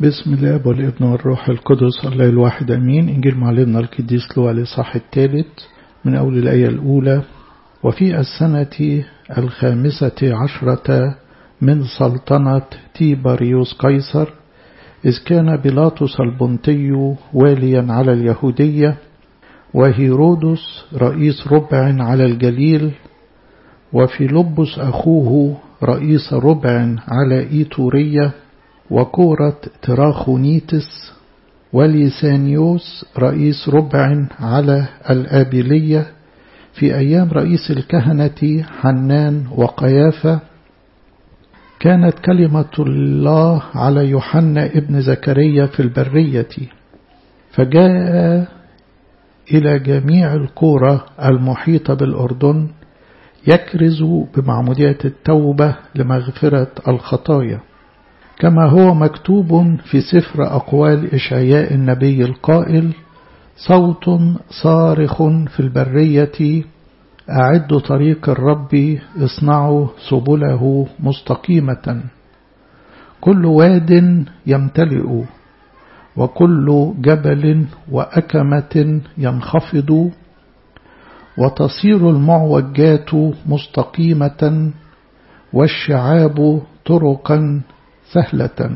بسم الله والابن والروح القدس الله الواحد أمين إنجيل معلمنا القديس لوقا الإصحاح الثالث من أول الآية الأولى وفي السنة الخامسة عشرة من سلطنة تيبريوس قيصر إذ كان بيلاطس البنطي واليا على اليهودية وهيرودس رئيس ربع على الجليل وفيلبس أخوه رئيس ربع على إيتورية وكورة تراخونيتس وليسانيوس رئيس ربع على الآبيلية في أيام رئيس الكهنة حنان وقيافة كانت كلمة الله على يوحنا ابن زكريا في البرية فجاء إلى جميع القرى المحيطة بالأردن يكرز بمعمودية التوبة لمغفرة الخطايا كما هو مكتوب في سفر أقوال إشعياء النبي القائل صوت صارخ في البرية أعد طريق الرب اصنعوا سبله مستقيمة كل واد يمتلئ وكل جبل وأكمة ينخفض وتصير المعوجات مستقيمة والشعاب طرقا سهلة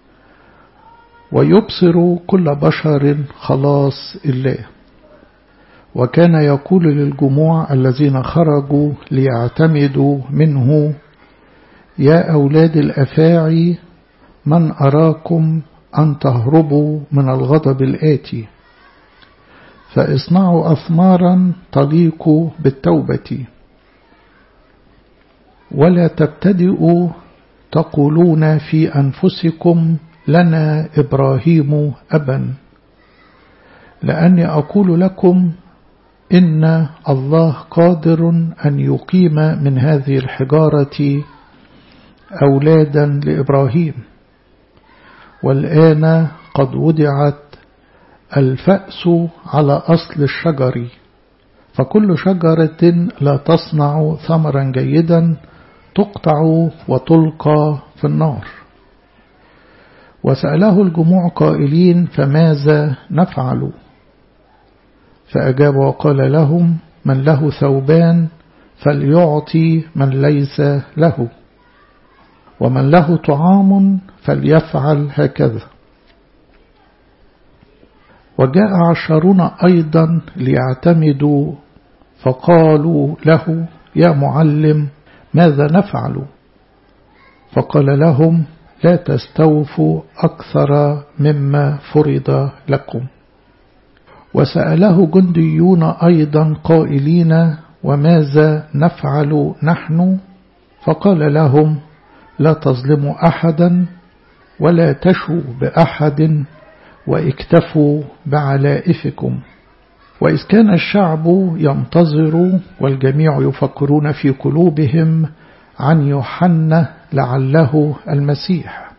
ويبصر كل بشر خلاص الله وكان يقول للجموع الذين خرجوا ليعتمدوا منه يا أولاد الأفاعي من أراكم أن تهربوا من الغضب الآتي فاصنعوا أثمارا تليق بالتوبة ولا تبتدئوا تقولون في أنفسكم لنا إبراهيم أبا لأني أقول لكم إن الله قادر أن يقيم من هذه الحجارة أولادا لإبراهيم والآن قد وضعت الفأس على أصل الشجر فكل شجرة لا تصنع ثمرا جيدا تقطع وتلقى في النار وسأله الجموع قائلين فماذا نفعل فأجاب وقال لهم من له ثوبان فليعطي من ليس له ومن له طعام فليفعل هكذا وجاء عشرون أيضا ليعتمدوا فقالوا له يا معلم ماذا نفعل فقال لهم لا تستوفوا أكثر مما فرض لكم وسأله جنديون أيضا قائلين وماذا نفعل نحن فقال لهم لا تظلموا أحدا ولا تشوا بأحد واكتفوا بعلائفكم وإذ كان الشعب ينتظر والجميع يفكرون في قلوبهم عن يوحنا لعله المسيح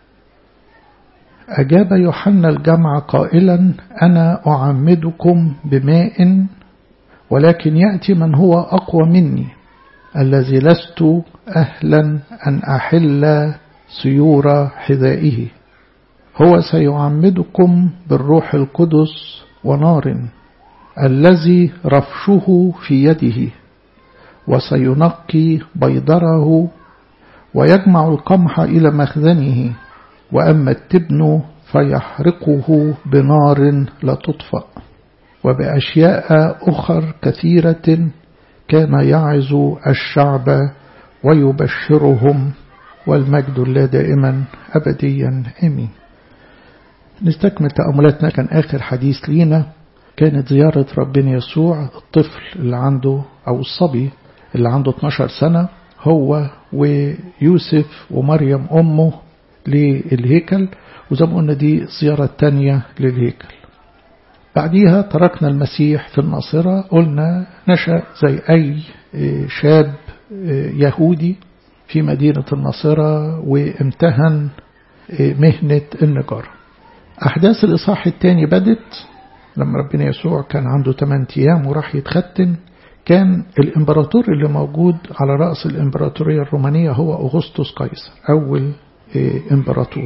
أجاب يوحنا الجمع قائلا أنا أعمدكم بماء ولكن يأتي من هو أقوى مني الذي لست أهلا أن أحل سيور حذائه هو سيعمدكم بالروح القدس ونار الذي رفشه في يده وسينقي بيضره ويجمع القمح إلى مخزنه وأما التبن فيحرقه بنار لا تطفأ وبأشياء أخر كثيرة كان يعز الشعب ويبشرهم والمجد الله دائما أبديا آمين نستكمل تأملاتنا كان آخر حديث لينا كانت زيارة ربنا يسوع الطفل اللي عنده أو الصبي اللي عنده 12 سنة هو ويوسف ومريم أمه للهيكل وزي ما قلنا دي الزيارة الثانية للهيكل بعديها تركنا المسيح في الناصرة قلنا نشأ زي أي شاب يهودي في مدينة الناصرة وامتهن مهنة النجارة أحداث الإصحاح الثاني بدت لما ربنا يسوع كان عنده 8 أيام وراح يتختن كان الإمبراطور اللي موجود على رأس الإمبراطورية الرومانية هو أغسطس قيصر أول إمبراطور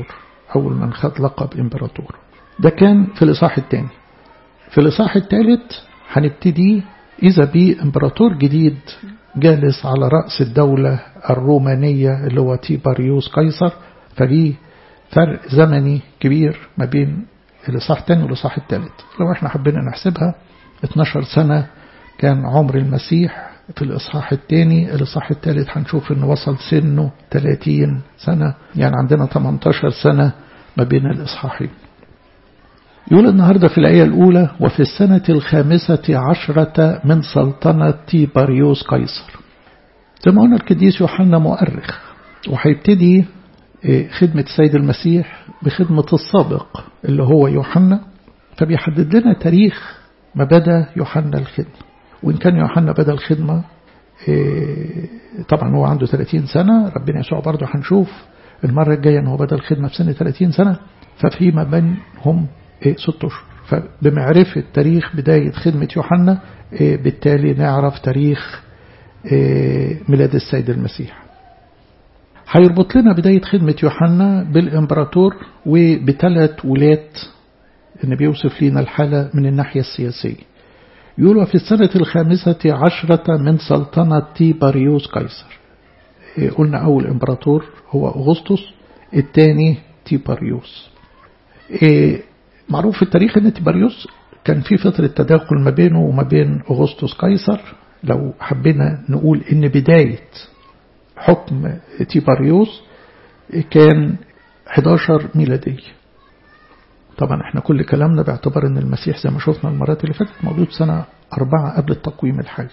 أول من خد لقب إمبراطور ده كان في الإصحاح الثاني في الإصحاح الثالث هنبتدي إذا بي إمبراطور جديد جالس على رأس الدولة الرومانية اللي هو تيباريوس قيصر فدي فرق زمني كبير ما بين الإصحاح الثاني والإصحاح الثالث لو احنا حبينا نحسبها 12 سنة كان عمر المسيح في الإصحاح الثاني الإصحاح الثالث هنشوف إنه وصل سنه 30 سنة يعني عندنا 18 سنة ما بين الإصحاحين يقول النهاردة في الآية الأولى وفي السنة الخامسة عشرة من سلطنة تيباريوس قيصر زي ما قلنا القديس يوحنا مؤرخ وهيبتدي خدمة السيد المسيح بخدمة السابق اللي هو يوحنا فبيحدد لنا تاريخ ما بدأ يوحنا الخدمة وإن كان يوحنا بدأ الخدمة طبعا هو عنده 30 سنة ربنا يسوع برضه هنشوف المرة الجاية أنه بدأ الخدمة في سنة 30 سنة ففي ما بينهم ست أشهر فبمعرفة تاريخ بداية خدمة يوحنا بالتالي نعرف تاريخ ميلاد السيد المسيح هيربط لنا بداية خدمة يوحنا بالإمبراطور وبثلاث ولاة إن بيوصف لنا الحالة من الناحية السياسية يقول في السنة الخامسة عشرة من سلطنة تيباريوس قيصر قلنا أول إمبراطور هو أغسطس الثاني تيباريوس معروف في التاريخ أن تيباريوس كان في فترة تداخل ما بينه وما بين أغسطس قيصر لو حبينا نقول إن بداية حكم تيباريوس كان 11 ميلادية طبعا احنا كل كلامنا باعتبار ان المسيح زي ما شفنا المرات اللي فاتت موجود سنة أربعة قبل التقويم الحالي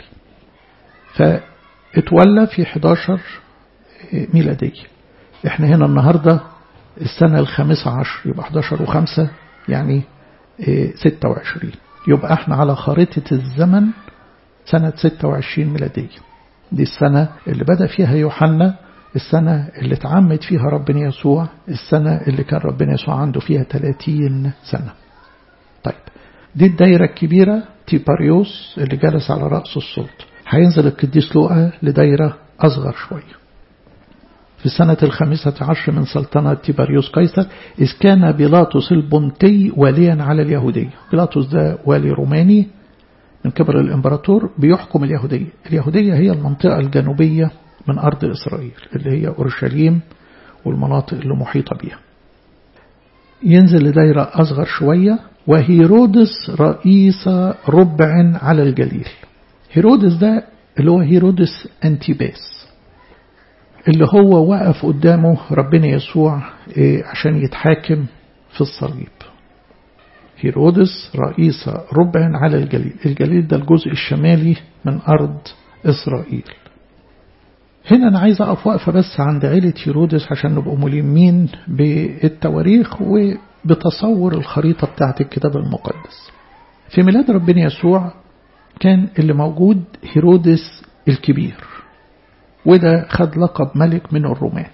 فاتولى في 11 ميلادية احنا هنا النهاردة السنة الخامسة عشر يبقى 11 وخمسة يعني 26 يبقى احنا على خارطة الزمن سنة 26 ميلادية دي السنة اللي بدأ فيها يوحنا السنة اللي اتعمد فيها ربنا يسوع السنة اللي كان ربنا يسوع عنده فيها 30 سنة طيب دي الدايرة الكبيرة تيباريوس اللي جلس على رأس السلطة هينزل القديس لوقا لدايرة أصغر شوية في السنة الخامسة عشر من سلطنة تيباريوس قيصر إذ كان بيلاطس البنطي واليا على اليهودية بيلاطس ده والي روماني من قبل الإمبراطور بيحكم اليهودية اليهودية هي المنطقة الجنوبية من أرض إسرائيل اللي هي أورشليم والمناطق اللي محيطة بها ينزل لدايرة أصغر شوية وهيرودس رئيس ربع على الجليل هيرودس ده اللي هو هيرودس أنتيباس اللي هو وقف قدامه ربنا يسوع عشان يتحاكم في الصليب هيرودس رئيس ربع على الجليل الجليل ده الجزء الشمالي من أرض إسرائيل هنا أنا عايز أقف وقفة بس عند عيلة هيرودس عشان نبقوا ملمين بالتواريخ وبتصور الخريطة بتاعت الكتاب المقدس في ميلاد ربنا يسوع كان اللي موجود هيرودس الكبير وده خد لقب ملك من الرومان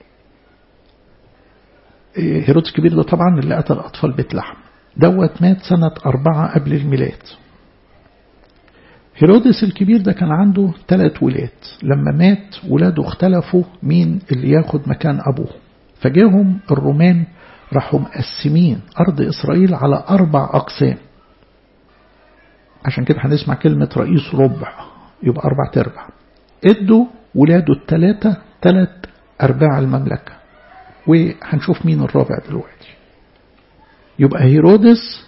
هيرودس الكبير ده طبعا اللي قتل أطفال بيت لحم دوت مات سنة أربعة قبل الميلاد هيرودس الكبير ده كان عنده ثلاث ولاد لما مات ولاده اختلفوا مين اللي ياخد مكان أبوه فجاهم الرومان راحوا مقسمين أرض إسرائيل على أربع أقسام عشان كده هنسمع كلمة رئيس ربع يبقى أربع تربع ادوا ولاده الثلاثة ثلاث أرباع المملكة وهنشوف مين الرابع دلوقتي يبقى هيرودس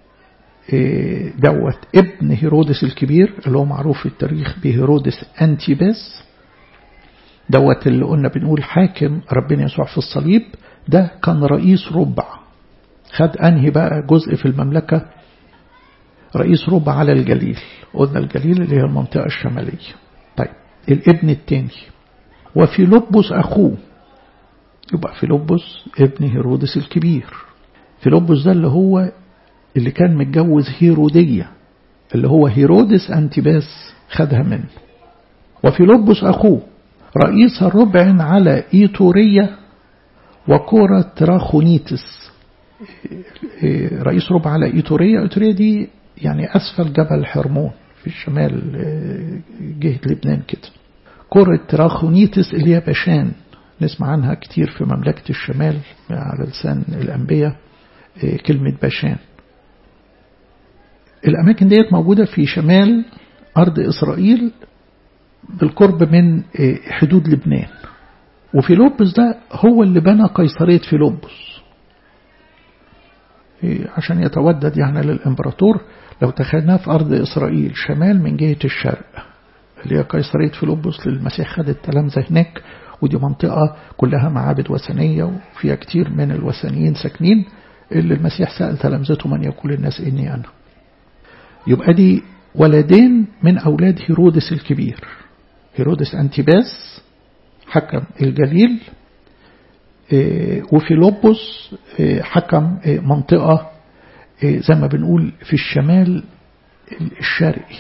دوت ابن هيرودس الكبير اللي هو معروف في التاريخ بهيرودس أنتيباس دوت اللي قلنا بنقول حاكم ربنا يسوع في الصليب ده كان رئيس ربع خد أنهي بقى جزء في المملكة رئيس ربع على الجليل قلنا الجليل اللي هي المنطقة الشمالية طيب الابن الثاني وفيلبس أخوه يبقى فيلبس ابن هيرودس الكبير فيلبس ده اللي هو اللي كان متجوز هيرودية اللي هو هيرودس أنتباس خدها منه وفيلبس أخوه رئيس الربع على إيتورية وكورة تراخونيتس رئيس ربع على إيتورية إيتورية دي يعني أسفل جبل حرمون في الشمال جهة لبنان كده كورة تراخونيتس اللي هي باشان نسمع عنها كتير في مملكة الشمال على لسان الأنبياء كلمة باشان الأماكن ديت موجودة في شمال أرض إسرائيل بالقرب من حدود لبنان وفيلبس ده هو اللي بنى قيصرية فيلبس عشان يتودد يعني للإمبراطور لو تخيلناه في أرض إسرائيل شمال من جهة الشرق اللي هي قيصرية فيلبس للمسيح خد التلامذة هناك ودي منطقة كلها معابد وثنية وفيها كتير من الوثنيين ساكنين اللي المسيح سأل تلامذته من يقول الناس إني أنا يبقى دي ولدين من أولاد هيرودس الكبير هيرودس أنتيباس حكم الجليل وفيلبس حكم منطقة زي ما بنقول في الشمال الشرقي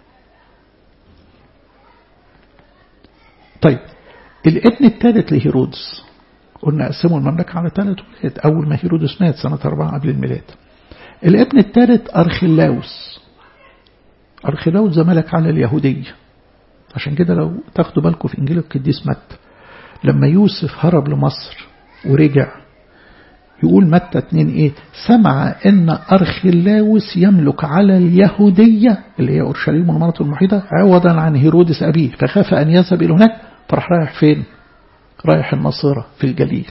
طيب الابن الثالث لهيرودس قلنا قسموا المملكة على ثلاث ولاد أول ما هيرودس مات سنة أربعة قبل الميلاد الابن الثالث أرخلاوس أرخلاوس ده ملك على اليهودية عشان كده لو تاخدوا بالكم في إنجيل القديس متى لما يوسف هرب لمصر ورجع يقول متى اتنين ايه سمع ان أرخلاوس يملك على اليهودية اللي هي أورشليم والمناطق المحيطة عوضا عن هيرودس أبيه فخاف أن يذهب إلى هناك فراح رايح فين رايح النصيرة في الجليل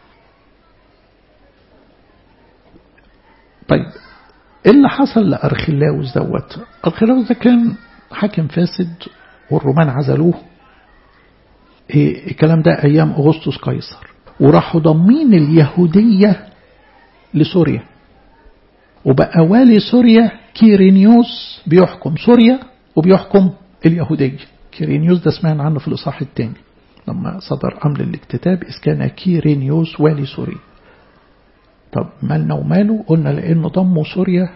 طيب ايه اللي حصل لأرخلاوس دوت أرخلاوس ده كان حاكم فاسد والرومان عزلوه إيه الكلام ده أيام أغسطس قيصر وراحوا ضمين اليهودية لسوريا وبقى والي سوريا كيرينيوس بيحكم سوريا وبيحكم اليهودية كيرينيوس ده سمعنا عنه في الإصحاح الثاني لما صدر أمر الاكتتاب إذ كان كيرينيوس والي سوريا طب مالنا وماله قلنا لأنه ضموا سوريا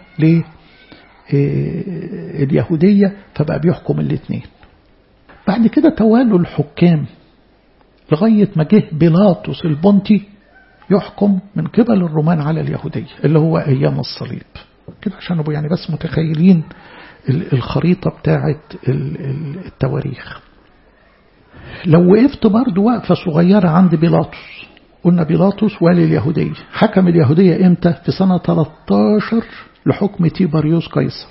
لليهودية فبقى بيحكم الاثنين بعد كده توالوا الحكام لغاية ما جه بيلاطس البنطي يحكم من قبل الرومان على اليهودية اللي هو أيام الصليب كده عشان نبقى يعني بس متخيلين الخريطة بتاعة التواريخ لو وقفت برضو وقفة صغيرة عند بيلاطس قلنا بيلاطس والي اليهودية حكم اليهودية امتى في سنة 13 لحكم تيبريوس قيصر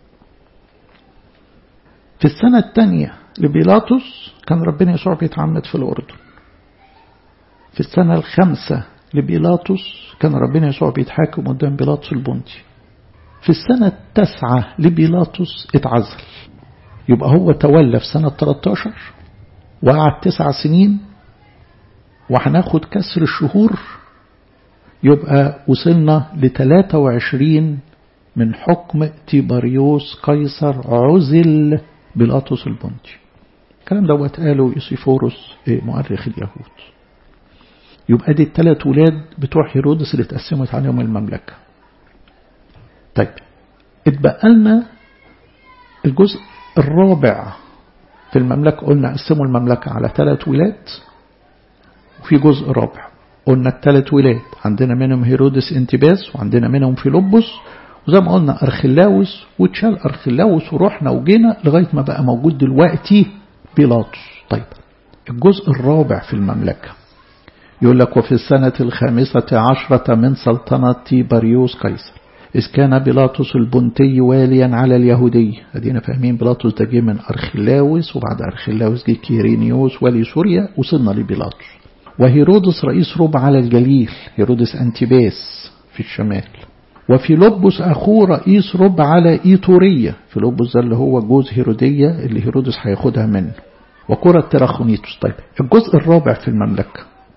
في السنة الثانية لبيلاطس كان ربنا يسوع بيتعمد في الأردن في السنة الخامسة لبيلاطس كان ربنا يسوع بيتحاكم قدام بيلاطس البنطي في السنة التاسعة لبيلاطس اتعزل يبقى هو تولى في سنة 13 وقعد تسع سنين وهناخد كسر الشهور يبقى وصلنا ل 23 من حكم تيبريوس قيصر عزل بيلاطس البنطي الكلام دوت قاله يوسيفوروس مؤرخ اليهود يبقى دي الثلاث ولاد بتوع هيرودس اللي اتقسمت عليهم المملكة طيب اتبقى لنا الجزء الرابع في المملكة قلنا قسموا المملكة على ثلاث ولاد وفي جزء رابع قلنا الثلاث ولاد عندنا منهم هيرودس انتباس وعندنا منهم فيلبس وزي ما قلنا أرخلاوس واتشال أرخلاوس ورحنا وجينا لغاية ما بقى موجود دلوقتي بيلاطس طيب الجزء الرابع في المملكة يقول لك وفي السنة الخامسة عشرة من سلطنة تيبريوس قيصر إذ كان بيلاطس البنتي واليا على اليهودية أدينا فاهمين بيلاطس ده جه من أرخلاوس وبعد أرخلاوس جه كيرينيوس ولي سوريا وصلنا لبيلاطس وهيرودس رئيس ربع على الجليل هيرودس أنتيباس في الشمال وفيلبس أخوه رئيس ربع على إيطورية فيلبس ده اللي هو جوز هيرودية اللي هيرودس هياخدها منه وكرة تراخونيتوس طيب الجزء الرابع في المملكة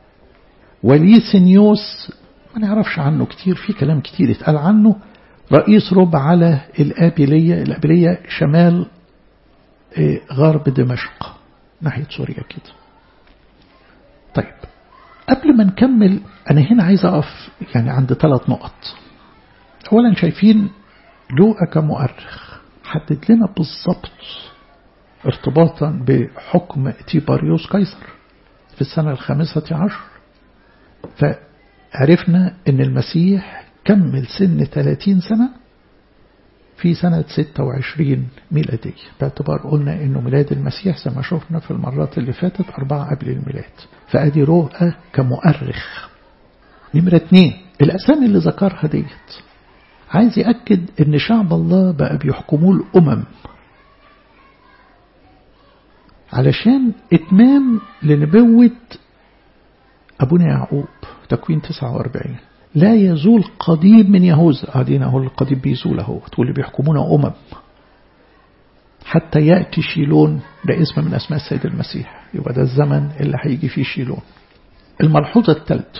وليسنيوس ما نعرفش عنه كتير في كلام كتير اتقال عنه رئيس ربع على الآبلية الآبلية شمال غرب دمشق ناحية سوريا كده طيب قبل ما نكمل أنا هنا عايز أقف يعني عند ثلاث نقط أولا شايفين لوقا كمؤرخ حدد لنا بالضبط ارتباطا بحكم تيباريوس قيصر في السنة الخامسة عشر فعرفنا أن المسيح كمل سن 30 سنة في سنة 26 ميلادية باعتبار قلنا أنه ميلاد المسيح زي ما شفنا في المرات اللي فاتت أربعة قبل الميلاد فأدي رؤى كمؤرخ نمرة اتنين الأسامي اللي ذكرها ديت عايز يأكد أن شعب الله بقى بيحكموه الأمم علشان إتمام لنبوة أبونا يعقوب تكوين 49 لا يزول قضيب من يهوذا ادينا هو القضيب بيزول اهو تقول اللي بيحكمون امم حتى ياتي شيلون ده اسم من اسماء السيد المسيح يبقى ده الزمن اللي هيجي فيه شيلون الملحوظه الثالثه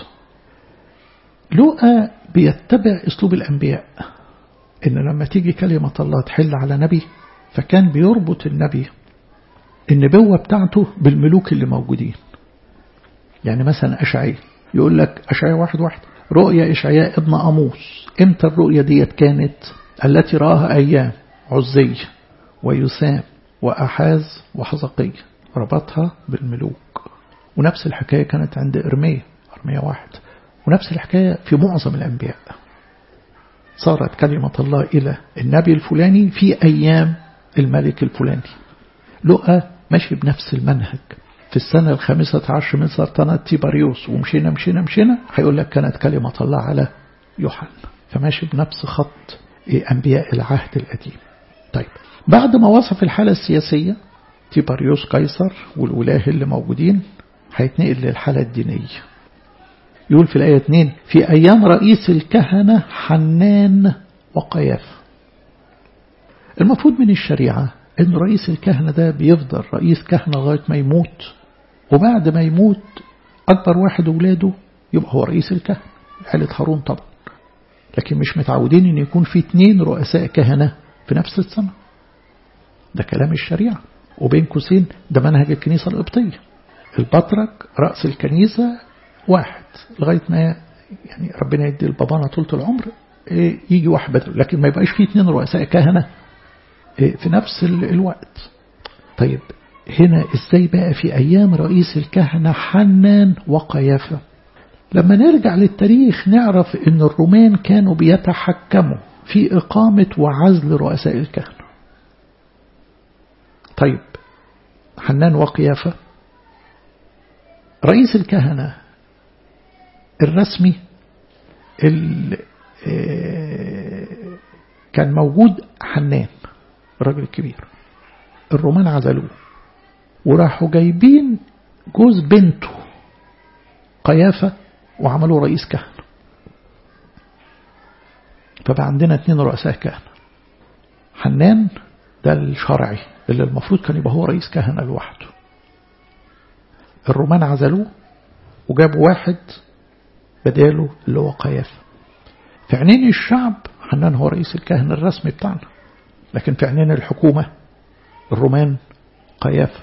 لوقا بيتبع اسلوب الانبياء ان لما تيجي كلمه الله تحل على نبي فكان بيربط النبي النبوه بتاعته بالملوك اللي موجودين يعني مثلا اشعياء يقول لك اشعياء واحد واحد رؤيا إشعياء ابن أموس إمتى الرؤيا ديت كانت التي رآها أيام عزي ويسام وأحاز وحزقية ربطها بالملوك ونفس الحكاية كانت عند إرميا إرميا واحد ونفس الحكاية في معظم الأنبياء صارت كلمة الله إلى النبي الفلاني في أيام الملك الفلاني لقى ماشي بنفس المنهج في السنة الخامسة عشر من سلطنة تيباريوس ومشينا مشينا مشينا هيقول لك كانت كلمة الله على يوحنا فماشي بنفس خط أنبياء العهد القديم طيب بعد ما وصف الحالة السياسية تيباريوس قيصر والولاة اللي موجودين هيتنقل للحالة الدينية يقول في الآية 2 في أيام رئيس الكهنة حنان وقياف المفروض من الشريعة أن رئيس الكهنة ده بيفضل رئيس كهنة لغاية ما يموت وبعد ما يموت أكبر واحد أولاده يبقى هو رئيس الكهنة عائلة هارون طبعا لكن مش متعودين أن يكون في اتنين رؤساء كهنة في نفس السنة ده كلام الشريعة وبين قوسين ده منهج الكنيسة القبطية البطرك رأس الكنيسة واحد لغاية ما يعني ربنا يدي البابانا طولة العمر يجي واحد بدل لكن ما يبقاش فيه اتنين رؤساء كهنة في نفس الوقت طيب هنا ازاي بقى في أيام رئيس الكهنة حنان وقيافة لما نرجع للتاريخ نعرف ان الرومان كانوا بيتحكموا في إقامة وعزل رؤساء الكهنة طيب حنان وقيافة رئيس الكهنة الرسمي كان موجود حنان الراجل الكبير الرومان عزلوه وراحوا جايبين جوز بنته قيافة وعملوا رئيس كهنة فبقى عندنا اتنين رؤساء كهنة حنان ده الشرعي اللي المفروض كان يبقى هو رئيس كهنة لوحده الرومان عزلوه وجابوا واحد بداله اللي هو قيافة في عينين الشعب حنان هو رئيس الكهنة الرسمي بتاعنا لكن في عينين الحكومة الرومان قيافة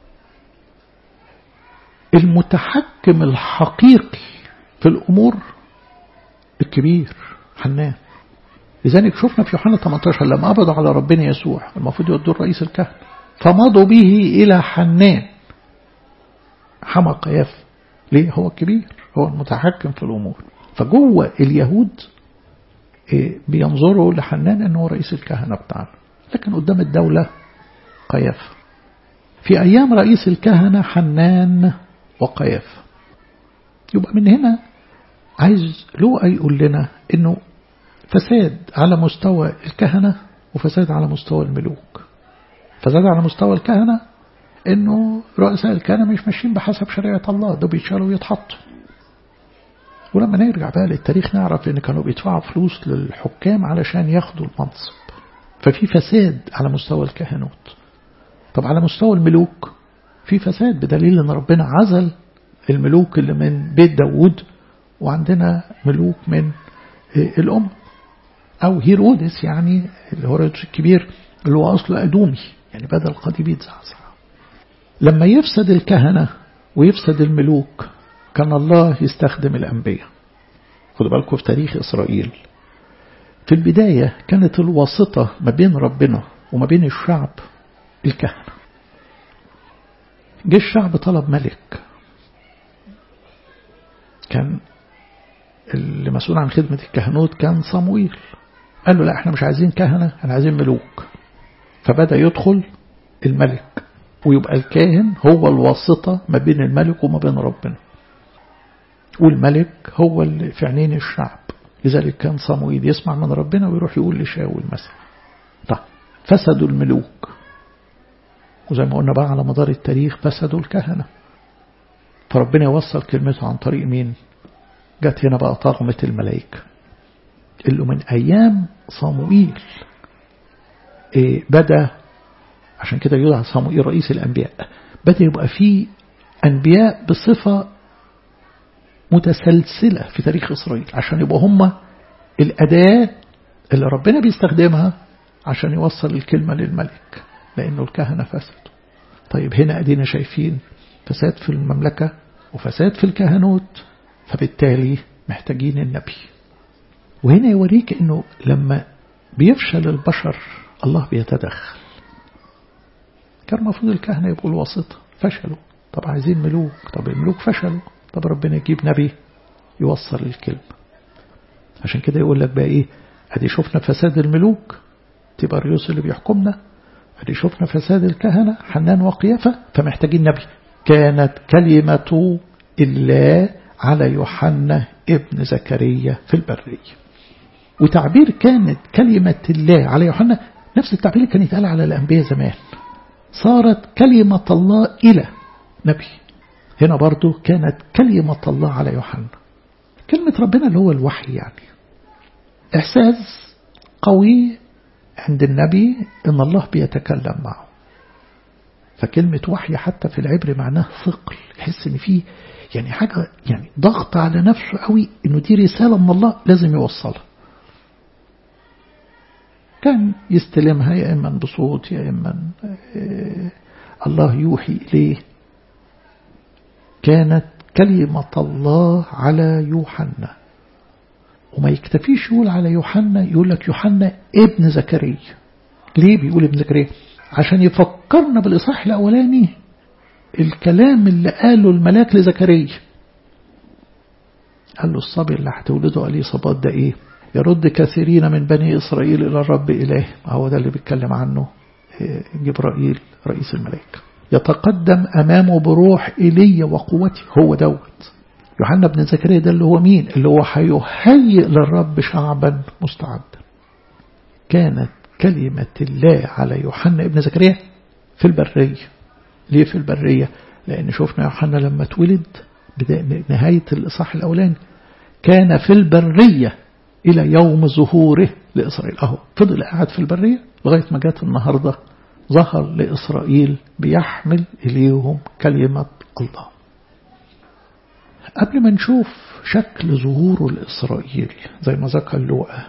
المتحكم الحقيقي في الأمور الكبير حنان لذلك شفنا في يوحنا 18 لما قبضوا على ربنا يسوع المفروض يودوا رئيس الكهنة فمضوا به إلى حنان حمى قياف ليه هو كبير هو المتحكم في الأمور فجوه اليهود بينظروا لحنان أنه رئيس الكهنة بتاعنا لكن قدام الدولة قياف في أيام رئيس الكهنة حنان وقياف يبقى من هنا عايز لوقا يقول لنا أنه فساد على مستوى الكهنة وفساد على مستوى الملوك فساد على مستوى الكهنة أنه رؤساء الكهنة مش ماشيين بحسب شريعة الله ده بيتشالوا ويتحطوا ولما نرجع بقى للتاريخ نعرف ان كانوا بيدفعوا فلوس للحكام علشان ياخدوا المنصب ففي فساد على مستوى الكهنوت طب على مستوى الملوك في فساد بدليل ان ربنا عزل الملوك اللي من بيت داود وعندنا ملوك من الأم أو هيرودس يعني اللي هو الرجل الكبير اللي هو أصله أدومي يعني بدل قضيب يتزعزع لما يفسد الكهنة ويفسد الملوك كان الله يستخدم الأنبياء خدوا بالكم في تاريخ إسرائيل في البداية كانت الواسطة ما بين ربنا وما بين الشعب الكهنة جه الشعب طلب ملك كان اللي مسؤول عن خدمة الكهنوت كان صمويل قال له لا احنا مش عايزين كهنة احنا عايزين ملوك فبدأ يدخل الملك ويبقى الكاهن هو الواسطة ما بين الملك وما بين ربنا والملك هو اللي في عينين الشعب لذلك كان صموئيل يسمع من ربنا ويروح يقول لشاول مثلا طيب فسدوا الملوك وزي ما قلنا بقى على مدار التاريخ فسدوا الكهنة فربنا يوصل كلمته عن طريق مين جت هنا بقى طغمة الملائكة اللي من أيام صموئيل إيه بدأ عشان كده يدعى صموئيل رئيس الأنبياء بدأ يبقى فيه أنبياء بصفة متسلسلة في تاريخ إسرائيل عشان يبقوا هم الأداة اللي ربنا بيستخدمها عشان يوصل الكلمة للملك لأنه الكهنة فسدوا طيب هنا أدينا شايفين فساد في المملكة وفساد في الكهنوت فبالتالي محتاجين النبي وهنا يوريك أنه لما بيفشل البشر الله بيتدخل كان المفروض الكهنة يبقوا الواسطة فشلوا طب عايزين ملوك طب الملوك فشلوا طب ربنا يجيب نبي يوصل الكلمة عشان كده يقول لك بقى ايه ادي شفنا فساد الملوك تبريوس اللي بيحكمنا ادي شفنا فساد الكهنة حنان وقيافة فمحتاجين نبي كانت كلمة الله على يوحنا ابن زكريا في البرية وتعبير كانت كلمة الله على يوحنا نفس التعبير اللي كان يتقال على الأنبياء زمان صارت كلمة الله إلى نبي هنا برضو كانت كلمة الله على يوحنا كلمة ربنا اللي هو الوحي يعني إحساس قوي عند النبي إن الله بيتكلم معه فكلمة وحي حتى في العبر معناه ثقل يحس إن فيه يعني حاجة يعني ضغط على نفسه قوي إنه دي رسالة من الله لازم يوصلها كان يستلمها يا إما بصوت يا إما الله يوحي إليه كانت كلمة الله على يوحنا وما يكتفيش يقول على يوحنا يقول لك يوحنا ابن زكريا ليه بيقول ابن زكريا عشان يفكرنا بالإصحاح الأولاني الكلام اللي قاله الملاك لزكريا قال له الصبي اللي هتولده اليصابات ده ايه يرد كثيرين من بني إسرائيل إلى الرب إله هو ده اللي بيتكلم عنه جبرائيل رئيس الملائكة يتقدم أمامه بروح إيليا وقوته هو دوت يوحنا بن زكريا ده اللي هو مين اللي هو هيهيئ للرب شعبا مستعدا كانت كلمة الله على يوحنا ابن زكريا في البرية ليه في البرية لأن شفنا يوحنا لما اتولد نهاية الإصحاح الأولاني كان في البرية إلى يوم ظهوره لإسرائيل أهو فضل قاعد في البرية لغاية ما جات النهاردة ظهر لإسرائيل بيحمل إليهم كلمة الله قبل ما نشوف شكل ظهوره لإسرائيل زي ما ذكر لوقا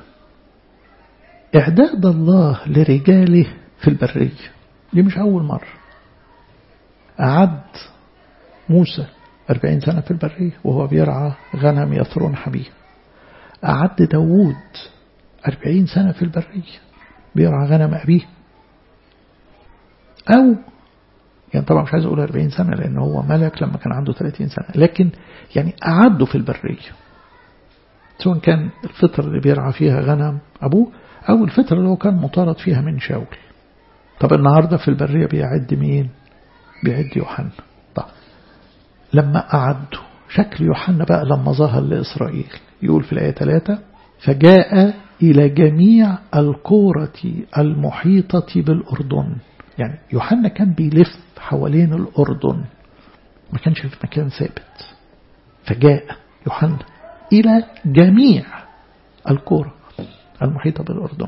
إعداد الله لرجاله في البرية دي مش أول مرة أعد موسى أربعين سنة في البرية وهو بيرعى غنم يثرون حبيه أعد داوود أربعين سنة في البرية بيرعى غنم أبيه أو يعني طبعا مش عايز أقول 40 سنة لأن هو ملك لما كان عنده 30 سنة لكن يعني أعده في البرية سواء كان الفترة اللي بيرعى فيها غنم أبوه أو الفترة اللي هو كان مطارد فيها من شاول طب النهاردة في البرية بيعد مين بيعد يوحنا طب لما أعده شكل يوحنا بقى لما ظهر لإسرائيل يقول في الآية 3 فجاء إلى جميع القورة المحيطة بالأردن يعني يوحنا كان بيلف حوالين الأردن ما كانش في مكان ثابت فجاء يوحنا إلى جميع القرى المحيطة بالأردن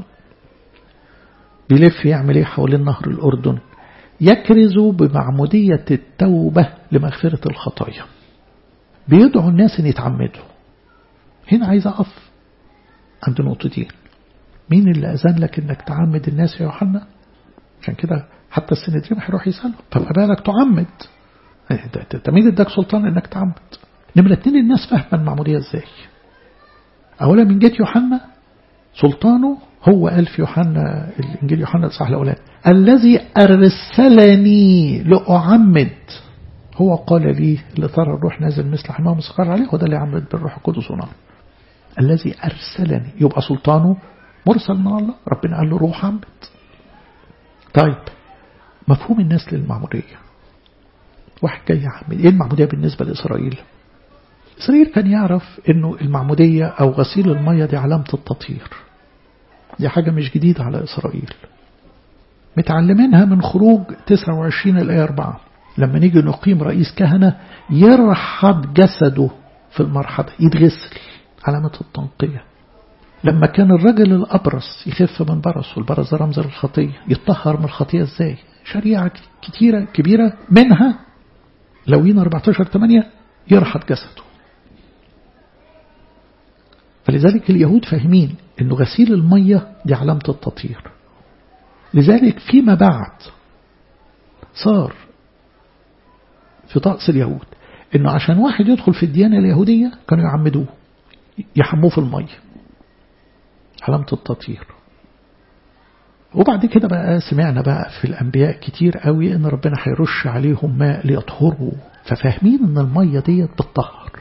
بيلف يعمل ايه حوالين نهر الأردن يكرز بمعمودية التوبة لمغفرة الخطايا بيدعو الناس ان يتعمدوا هنا عايز أقف عند نقطتين مين اللي أذن لك انك تعمد الناس يا يوحنا عشان كده حتى السندرين هيروح يسأله فما بالك تعمد انت مين اداك سلطان انك تعمد نمرة اتنين الناس فاهمة المعمودية ازاي اولا من جهة يوحنا سلطانه هو قال في يوحنا الانجيل يوحنا الصح الاولاني الذي ارسلني لاعمد هو قال لي لترى الروح نازل مثل حمام مسخر عليه وده اللي يعمد بالروح القدس ونار الذي ارسلني يبقى سلطانه مرسل من الله ربنا قال له روح عمد طيب مفهوم الناس للمعمودية واحد جاي يعمد ايه المعمودية بالنسبة لإسرائيل إسرائيل كان يعرف انه المعمودية او غسيل المية دي علامة التطهير دي حاجة مش جديدة على إسرائيل متعلمينها من خروج 29 الآية 4 لما نيجي نقيم رئيس كهنة يرحب جسده في المرحضة يتغسل علامة التنقية لما كان الرجل الأبرص يخف من برص والبرص ده رمز للخطية يتطهر من الخطية ازاي شريعة كتيرة كبيرة منها لوين 14 8 يرحب جسده فلذلك اليهود فاهمين انه غسيل المية دي علامة التطهير لذلك فيما بعد صار في طقس اليهود انه عشان واحد يدخل في الديانة اليهودية كانوا يعمدوه يحموه في المية علامة التطهير وبعد كده بقى سمعنا بقى في الأنبياء كتير قوي إن ربنا هيرش عليهم ماء ليطهروا ففاهمين إن المية ديت بتطهر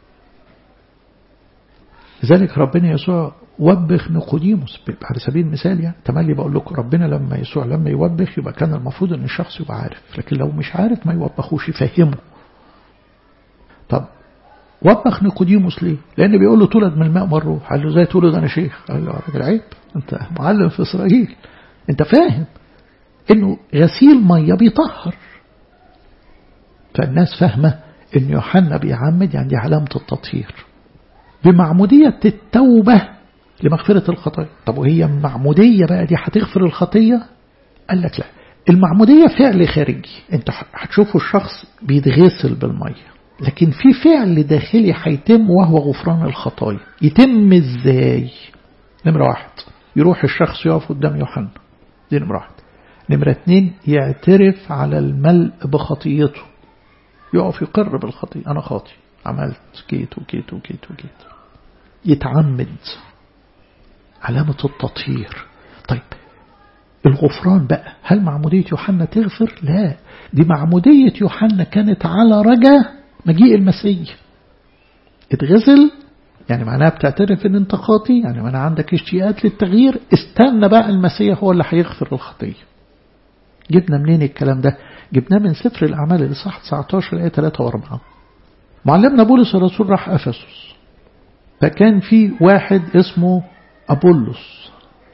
لذلك ربنا يسوع وبخ نيقوديموس على سبيل المثال يعني تملي بقول لكم ربنا لما يسوع لما يوبخ يبقى كان المفروض ان الشخص يبقى عارف لكن لو مش عارف ما يوبخوش يفهمه طب وبخ نيقوديموس ليه لان بيقول له تولد من الماء مره قال له ازاي تولد انا شيخ قال له يا راجل عيب انت معلم في اسرائيل انت فاهم انه غسيل ميه بيطهر فالناس فاهمه ان يوحنا بيعمد يعني دي علامه التطهير بمعموديه التوبه لمغفرة الخطايا طب وهي المعمودية بقى دي هتغفر الخطية قال لك لا المعمودية فعل خارجي انت هتشوفوا الشخص بيتغسل بالمية لكن في فعل داخلي هيتم وهو غفران الخطايا يتم ازاي نمرة واحد يروح الشخص يقف قدام يوحنا دي نمرة واحد نمرة اتنين يعترف على الملء بخطيته يقف يقر بالخطية أنا خاطي عملت كيت وكيت وكيت وكيت يتعمد علامة التطهير طيب الغفران بقى هل معمودية يوحنا تغفر لا دي معمودية يوحنا كانت على رجاء مجيء المسيح اتغسل يعني معناها بتعترف ان انت خاطي يعني معناها عندك اشتياقات للتغيير استنى بقى المسيح هو اللي هيغفر الخطية جبنا منين الكلام ده جبناه من سفر الأعمال الإصحاح 19 آية 3 و4 معلمنا بولس الرسول راح أفسس فكان في واحد اسمه أبولس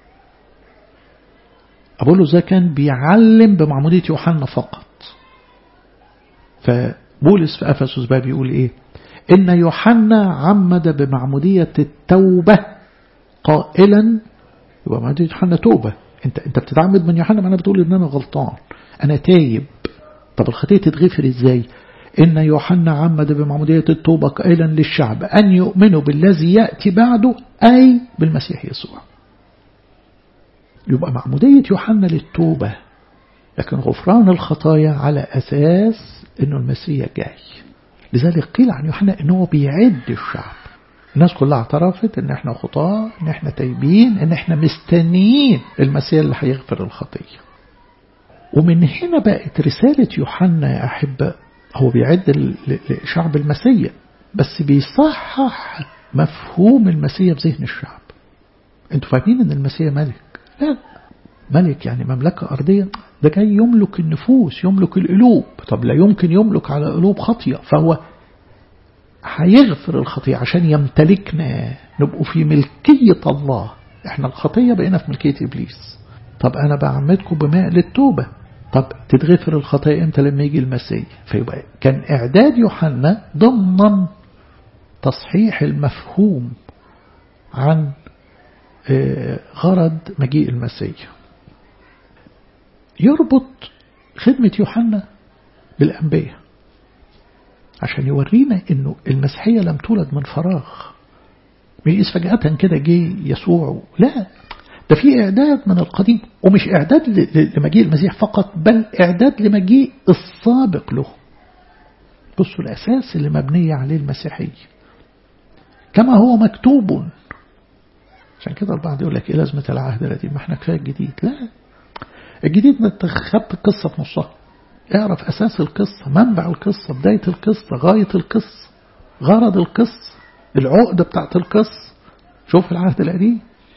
أبولس ده كان بيعلم بمعمودية يوحنا فقط فبولس في أفسس بقى بيقول إيه إن يوحنا عمد بمعمودية التوبة قائلا يبقى معمودية يوحنا توبة انت انت بتتعمد من يوحنا معناها بتقول ان انا غلطان انا تايب طب الخطيه تتغفر ازاي ان يوحنا عمد بمعموديه التوبه قائلا للشعب ان يؤمنوا بالذي ياتي بعده اي بالمسيح يسوع يبقى معموديه يوحنا للتوبه لكن غفران الخطايا على اساس انه المسيح جاي لذلك قيل عن يوحنا انه بيعد الشعب الناس كلها اعترفت ان احنا خطاة ان احنا تايبين ان احنا مستنيين المسيح اللي هيغفر الخطية ومن هنا بقت رسالة يوحنا يا أحبة هو بيعد لشعب المسيح بس بيصحح مفهوم المسيح في ذهن الشعب انتوا فاهمين ان المسيح ملك لا ملك يعني مملكة أرضية ده جاي يملك النفوس يملك القلوب طب لا يمكن يملك على قلوب خطية فهو هيغفر الخطية عشان يمتلكنا نبقوا في ملكية الله احنا الخطية بقينا في ملكية إبليس طب أنا بعمدكم بماء للتوبة طب تتغفر الخطية امتى لما يجي المسيح فيبقى كان إعداد يوحنا ضمن تصحيح المفهوم عن غرض مجيء المسيح يربط خدمة يوحنا بالأنبياء عشان يورينا انه المسيحية لم تولد من فراغ مش فجأة كده جه يسوع لا ده في إعداد من القديم ومش إعداد لمجيء المسيح فقط بل إعداد لمجيء السابق له بصوا الأساس اللي مبنية عليه المسيحية كما هو مكتوب عشان كده البعض يقول لك إيه لازمة العهد القديم ما احنا كفاية الجديد لا الجديد ما تخبط القصة في نصها اعرف أساس القصة منبع القصة بداية القصة غاية القصة غرض القصة العقدة بتاعت القصة شوف العهد القديم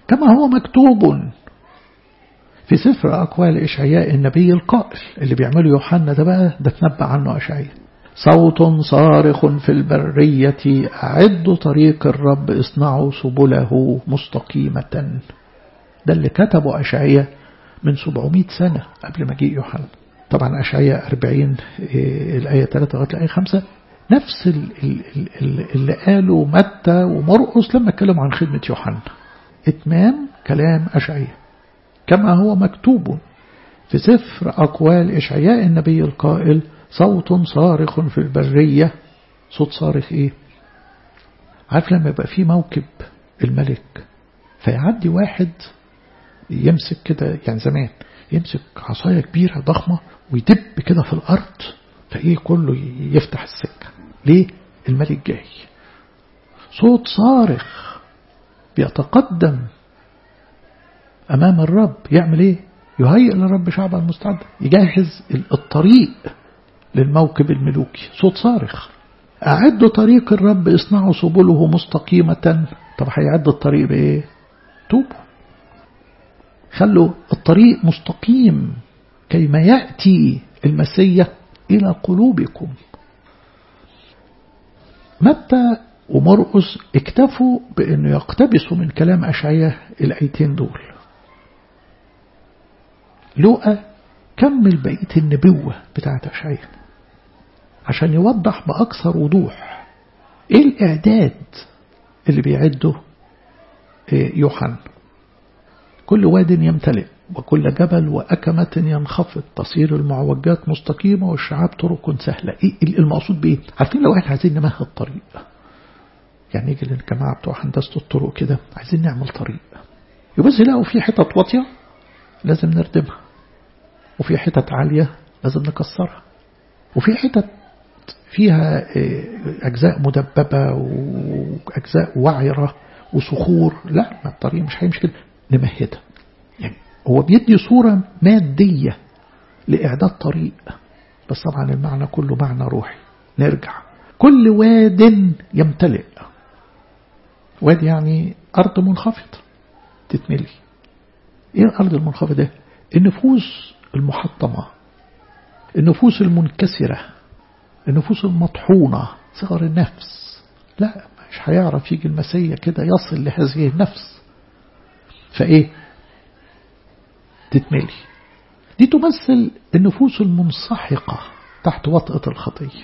كما هو مكتوب في سفر أقوال إشعياء النبي القائل اللي بيعمله يوحنا ده بقى ده تنبأ عنه أشعياء صوت صارخ في البرية أعدوا طريق الرب اصنعوا سبله مستقيمة ده اللي كتبه أشعياء من 700 سنة قبل مجيء يوحنا طبعا أشعياء 40 الآية 3 لغاية الآية 5 نفس اللي قاله متى ومرقس لما اتكلموا عن خدمة يوحنا اتمام كلام أشعياء كما هو مكتوب في سفر أقوال إشعياء النبي القائل صوت صارخ في البرية صوت صارخ إيه عارف لما يبقى في موكب الملك فيعدي واحد يمسك كده يعني زمان يمسك عصاية كبيرة ضخمة ويدب كده في الأرض فإيه كله يفتح السكة ليه الملك جاي صوت صارخ بيتقدم أمام الرب يعمل إيه يهيئ للرب شعبا المستعد يجهز الطريق للموكب الملوكي صوت صارخ أعدوا طريق الرب اصنعوا سبله مستقيمة طب هيعد الطريق بإيه توبوا خلوا الطريق مستقيم كيما يأتي المسيح إلى قلوبكم متى ومرقس اكتفوا بأنه يقتبسوا من كلام أشعياء الآيتين دول لوقا كمل بقية النبوة بتاعت أشعياء عشان يوضح بأكثر وضوح إيه الإعداد اللي بيعده يوحنا كل واد يمتلئ وكل جبل وأكمة ينخفض تصير المعوجات مستقيمة والشعاب طرق سهلة إيه المقصود بإيه؟ عارفين لو احنا عايزين نمهد الطريق يعني يجي للجماعة بتوع هندسة الطرق كده عايزين نعمل طريق يبص يلاقوا في حتت واطية لازم نردمها وفي حتت عالية لازم نكسرها وفي حتت فيها أجزاء مدببة وأجزاء وعرة وصخور لا ما الطريق مش هيمشي كده نمهدها يعني هو بيدي صورة مادية لإعداد طريق بس طبعا المعنى كله معنى روحي نرجع كل واد يمتلئ واد يعني أرض منخفضة تتملي إيه الأرض المنخفضة ده النفوس المحطمة النفوس المنكسرة النفوس المطحونة صغر النفس لا مش هيعرف يجي المسيح كده يصل لهذه النفس فإيه تتملي دي تمثل النفوس المنسحقة تحت وطأة الخطية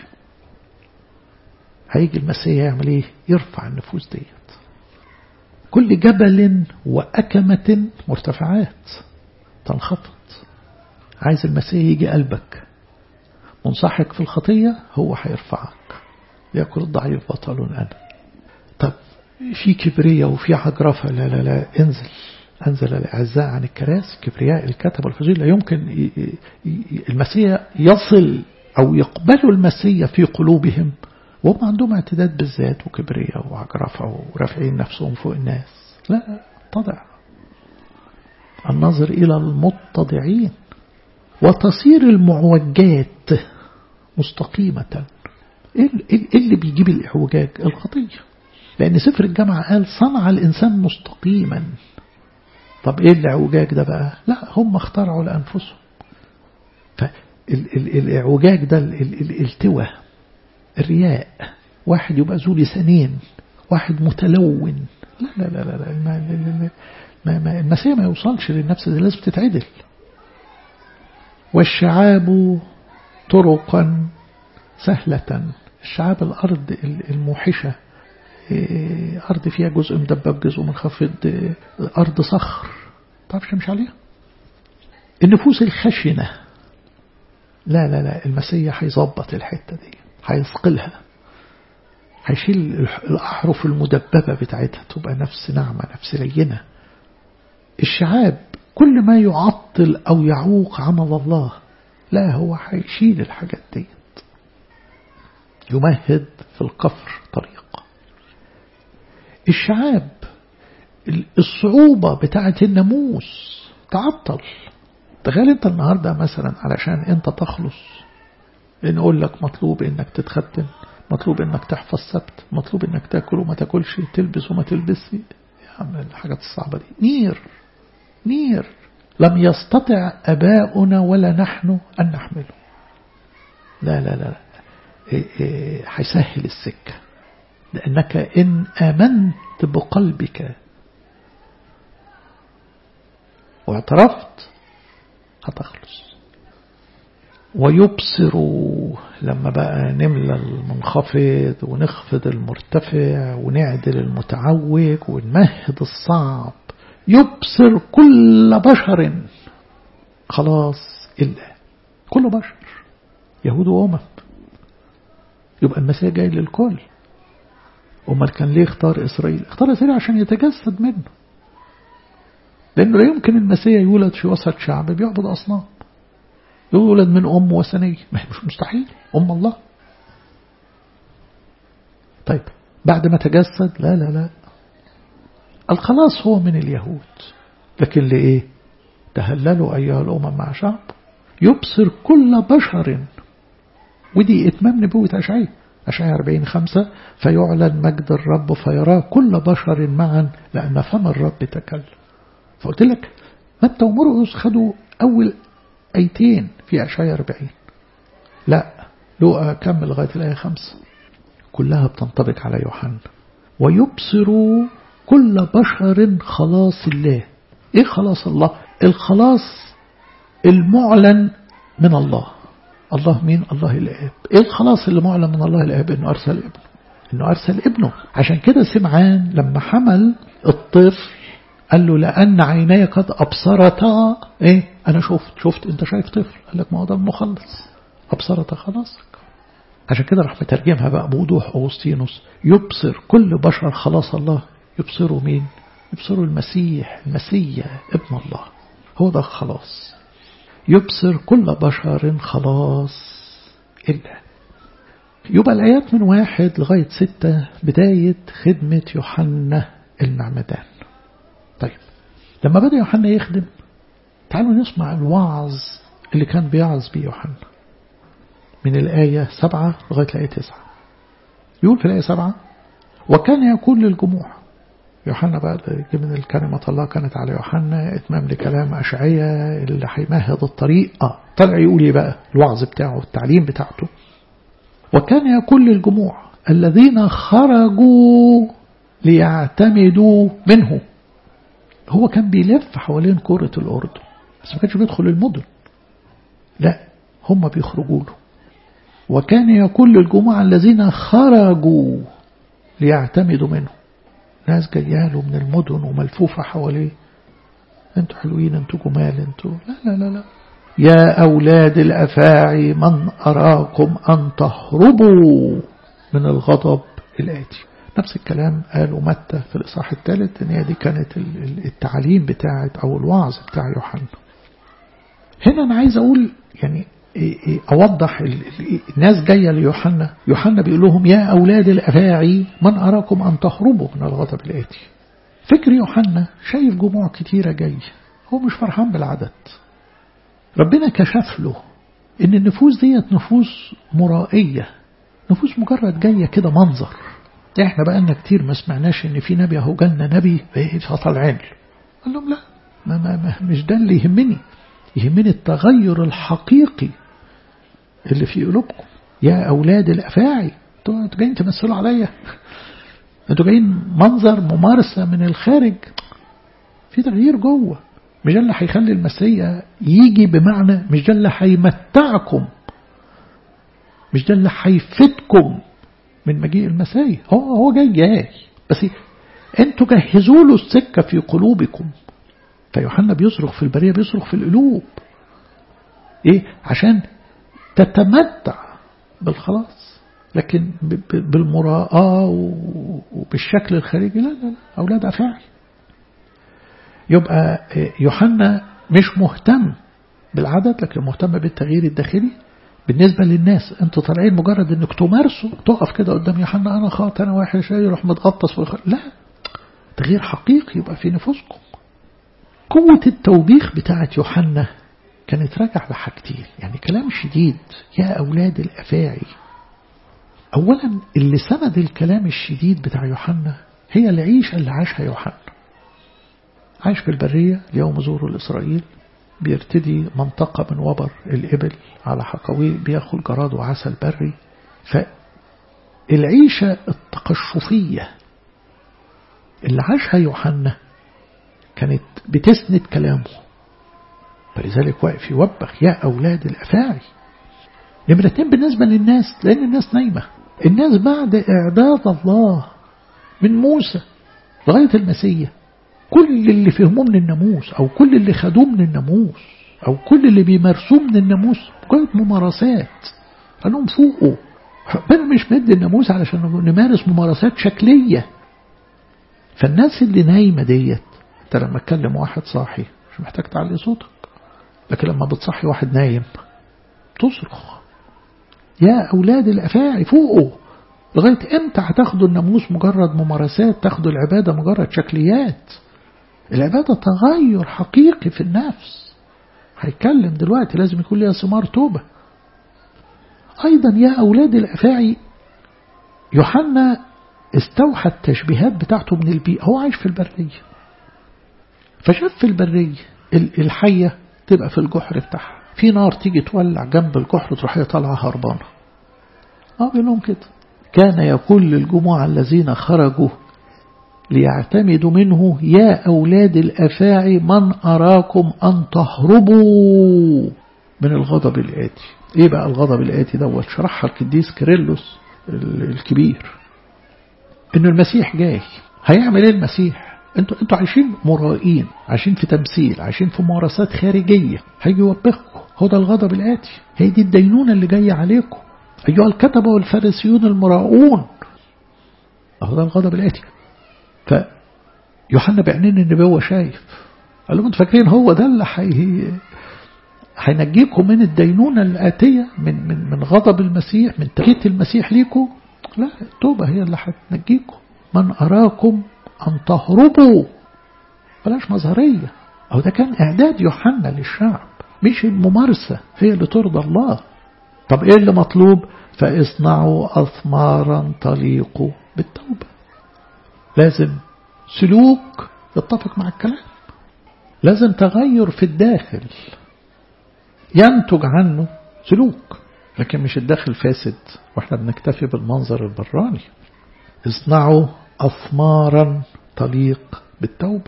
هيجي المسيح يعمل ايه يرفع النفوس ديت كل جبل وأكمة مرتفعات تنخفض عايز المسيح يجي قلبك منسحق في الخطية هو هيرفعك يأكل الضعيف بطل أنا طب في كبرية وفي عجرفة لا لا لا انزل أنزل الأعزاء عن الكراسي كبرياء الكتب والفجيل لا يمكن المسيح يصل أو يقبلوا المسيح في قلوبهم وهم عندهم اعتداد بالذات وكبرياء وعجرفة ورافعين نفسهم فوق الناس لا تضع النظر إلى المتضعين وتصير المعوجات مستقيمة إيه اللي بيجيب الإعوجاج الخطية لأن سفر الجامعة قال صنع الإنسان مستقيما طب إيه الإعوجاج ده بقى لا هم اخترعوا لأنفسهم فالإعوجاج ده الالتوى الرياء واحد يبقى ذو لسانين واحد متلون لا لا لا لا, لا ما ما ما المسيح ما يوصلش للنفس دي لازم تتعدل والشعاب طرقا سهلة الشعاب الأرض الموحشة أرض فيها جزء مدبب جزء منخفض أرض صخر تعرفش تمشي عليها النفوس الخشنة لا لا لا المسيح هيظبط الحتة دي هيثقلها هيشيل الأحرف المدببة بتاعتها تبقى نفس ناعمة نفس لينة الشعاب كل ما يعطل أو يعوق عمل الله لا هو هيشيل الحاجات ديت يمهد في القفر طريق الشعاب الصعوبة بتاعت الناموس تعطل تخيل انت النهاردة مثلا علشان انت تخلص نقول لك مطلوب انك تتختم مطلوب انك تحفظ سبت مطلوب انك تاكل وما تاكلش تلبس وما تلبسش الحاجات الصعبة دي نير نير لم يستطع أباؤنا ولا نحن أن نحمله لا لا لا هيسهل السكة لأنك إن آمنت بقلبك واعترفت هتخلص ويبصر لما بقى نملى المنخفض ونخفض المرتفع ونعدل المتعوج ونمهد الصعب يبصر كل بشر خلاص إلا كل بشر يهود وأمم يبقى المسيح جاي للكل أمال كان ليه اختار إسرائيل اختار إسرائيل عشان يتجسد منه لأنه لا يمكن المسيح يولد في وسط شعب بيعبد أصنام يولد من أم وثنية ما هي مش مستحيل أم الله طيب بعد ما تجسد لا لا لا الخلاص هو من اليهود لكن لإيه تهللوا أيها الأمم مع شعب يبصر كل بشر ودي إتمام نبوة أشعية أشعية 40 خمسة فيعلن مجد الرب فيراه كل بشر معا لأن فم الرب تكلم فقلت لك متى ومرقس خدوا أول أيتين في أشعية 40 لا لو كمل لغاية الآية خمسة كلها بتنطبق على يوحنا ويبصر كل بشر خلاص الله ايه خلاص الله الخلاص المعلن من الله الله مين الله الاب ايه الخلاص اللي معلن من الله الاب انه ارسل ابنه انه ارسل ابنه عشان كده سمعان لما حمل الطفل قال له لأن عيني قد أبصرتا إيه أنا شفت شفت أنت شايف طفل قال لك ما هو ده المخلص أبصرتا خلاصك عشان كده راح مترجمها بقى بوضوح أوسطينوس يبصر كل بشر خلاص الله يبصروا مين يبصروا المسيح المسيح ابن الله هو ده خلاص يبصر كل بشر خلاص إلا يبقى الآيات من واحد لغاية ستة بداية خدمة يوحنا المعمدان طيب لما بدأ يوحنا يخدم تعالوا نسمع الوعظ اللي كان بيعظ بيه يوحنا من الآية سبعة لغاية الآية تسعة يقول في الآية سبعة وكان يقول للجموع يوحنا بقى من الكلمة الله كانت على يوحنا اتمام لكلام أشعية اللي هيمهد الطريق اه طلع يقول ايه بقى الوعظ بتاعه التعليم بتاعته وكان يقول للجموع الذين خرجوا ليعتمدوا منه هو كان بيلف حوالين كرة الأردن بس ما كانش بيدخل المدن لا هم بيخرجوا له وكان يقول للجموع الذين خرجوا ليعتمدوا منه ناس جايه له من المدن وملفوفة حواليه انتوا حلوين انتوا جمال انتوا لا لا لا لا يا أولاد الأفاعي من أراكم أن تهربوا من الغضب الآتي نفس الكلام قاله متى في الإصحاح الثالث ان هي دي كانت التعليم بتاعت أو الوعظ بتاع يوحنا هنا أنا عايز أقول يعني أوضح الناس جاية ليوحنا يوحنا بيقول لهم يا أولاد الأفاعي من أراكم أن تهربوا من الغضب الآتي فكر يوحنا شايف جموع كتيرة جاية هو مش فرحان بالعدد ربنا كشف له ان النفوس ديت نفوس مرائية نفوس مجرد جاية كده منظر احنا بقالنا كتير ما سمعناش ان في نبي اهو جالنا نبي طالعين قال لهم لا ما ما ما مش ده اللي يهمني يهمني التغير الحقيقي اللي في قلوبكم يا أولاد الأفاعي انتوا جايين تمثلوا عليا انتوا جايين منظر ممارسة من الخارج في تغيير جوه مش ده اللي هيخلي المسيح يجي بمعنى مش ده اللي هيمتعكم مش ده اللي هيفيدكم من مجيء المسيح هو هو جاي جاي بس انتوا جهزوا له السكة في قلوبكم فيوحنا بيصرخ في البرية بيصرخ في القلوب ايه عشان تتمتع بالخلاص لكن بالمراءة وبالشكل الخارجي لا لا لا أولاد أفاعي يبقى يوحنا مش مهتم بالعدد لكن مهتم بالتغيير الداخلي بالنسبة للناس انتوا طالعين مجرد انك تمارسوا تقف كده قدام يوحنا انا خاطئ انا وحش يروح متغطس والخ... لا تغيير حقيقي يبقى في نفوسكم قوة التوبيخ بتاعت يوحنا كانت راجع لحاجتين يعني كلام شديد يا أولاد الأفاعي أولا اللي سند الكلام الشديد بتاع يوحنا هي العيشة اللي عاشها يوحنا عايش في البرية اليوم زوروا لإسرائيل بيرتدي منطقة من وبر الإبل على حقويه بياخد جراد وعسل بري فالعيشة التقشفية اللي عاشها يوحنا كانت بتسند كلامه فلذلك واقف يوبخ يا أولاد الأفاعي نمرتين بالنسبة للناس لأن الناس نايمة الناس بعد إعداد الله من موسى لغاية المسيح كل اللي فهموه من الناموس أو كل اللي خدوه من الناموس أو كل اللي بيمارسوه من الناموس كانت ممارسات قال لهم فوقوا ربنا مش مد الناموس علشان نمارس ممارسات شكلية فالناس اللي نايمة ديت انت لما تكلم واحد صاحي مش محتاج تعلي صوتك لكن لما بتصحي واحد نايم تصرخ يا أولاد الأفاعي فوقوا لغاية امتى هتاخدوا الناموس مجرد ممارسات تاخدوا العبادة مجرد شكليات العبادة تغير حقيقي في النفس هيتكلم دلوقتي لازم يكون ليها ثمار توبة أيضا يا أولاد الأفاعي يوحنا استوحى التشبيهات بتاعته من البيئة هو عايش في البرية فشاف في البرية الحية تبقى في الجحر بتاعها في نار تيجي تولع جنب الجحر تروح هي طالعة هربانة اه بيقول لهم كده كان يقول للجموع الذين خرجوا ليعتمدوا منه يا أولاد الأفاعي من أراكم أن تهربوا من الغضب الآتي إيه بقى الغضب الآتي دوت شرحها القديس كيرلس الكبير إنه المسيح جاي هيعمل إيه المسيح انتوا انتوا عايشين مرائين عايشين في تمثيل عايشين في ممارسات خارجية هيجي يوبخكم هو ده الغضب الآتي هي دي الدينونة اللي جاية عليكم أيها الكتبة والفارسيون المراؤون هو ده الغضب الآتي فيوحنا بعينين النبوة شايف قال لهم انتوا فاكرين هو ده اللي حي... هينجيكم من الدينونة الآتية من من من غضب المسيح من تكيت المسيح ليكم لا التوبة هي اللي هتنجيكم من أراكم أن تهربوا بلاش مظهرية أو ده كان إعداد يوحنا للشعب مش الممارسة هي اللي ترضى الله طب إيه اللي مطلوب فاصنعوا أثمارا تليق بالتوبة لازم سلوك يتفق مع الكلام لازم تغير في الداخل ينتج عنه سلوك لكن مش الداخل فاسد واحنا بنكتفي بالمنظر البراني اصنعوا أثمارا تليق بالتوبة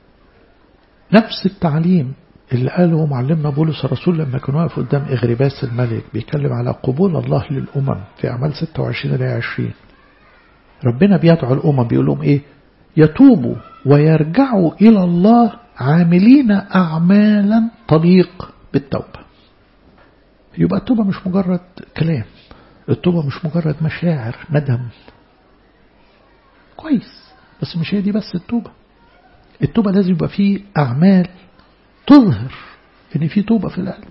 نفس التعليم اللي قاله معلمنا بولس الرسول لما كان واقف قدام إغرباس الملك بيتكلم على قبول الله للأمم في أعمال 26 إلى 20 ربنا بيدعو الأمم بيقول لهم إيه يتوبوا ويرجعوا إلى الله عاملين أعمالا تليق بالتوبة يبقى التوبة مش مجرد كلام التوبة مش مجرد مشاعر ندم كويس بس مش هي دي بس التوبة التوبة لازم يبقى فيه أعمال تظهر إن في توبة في القلب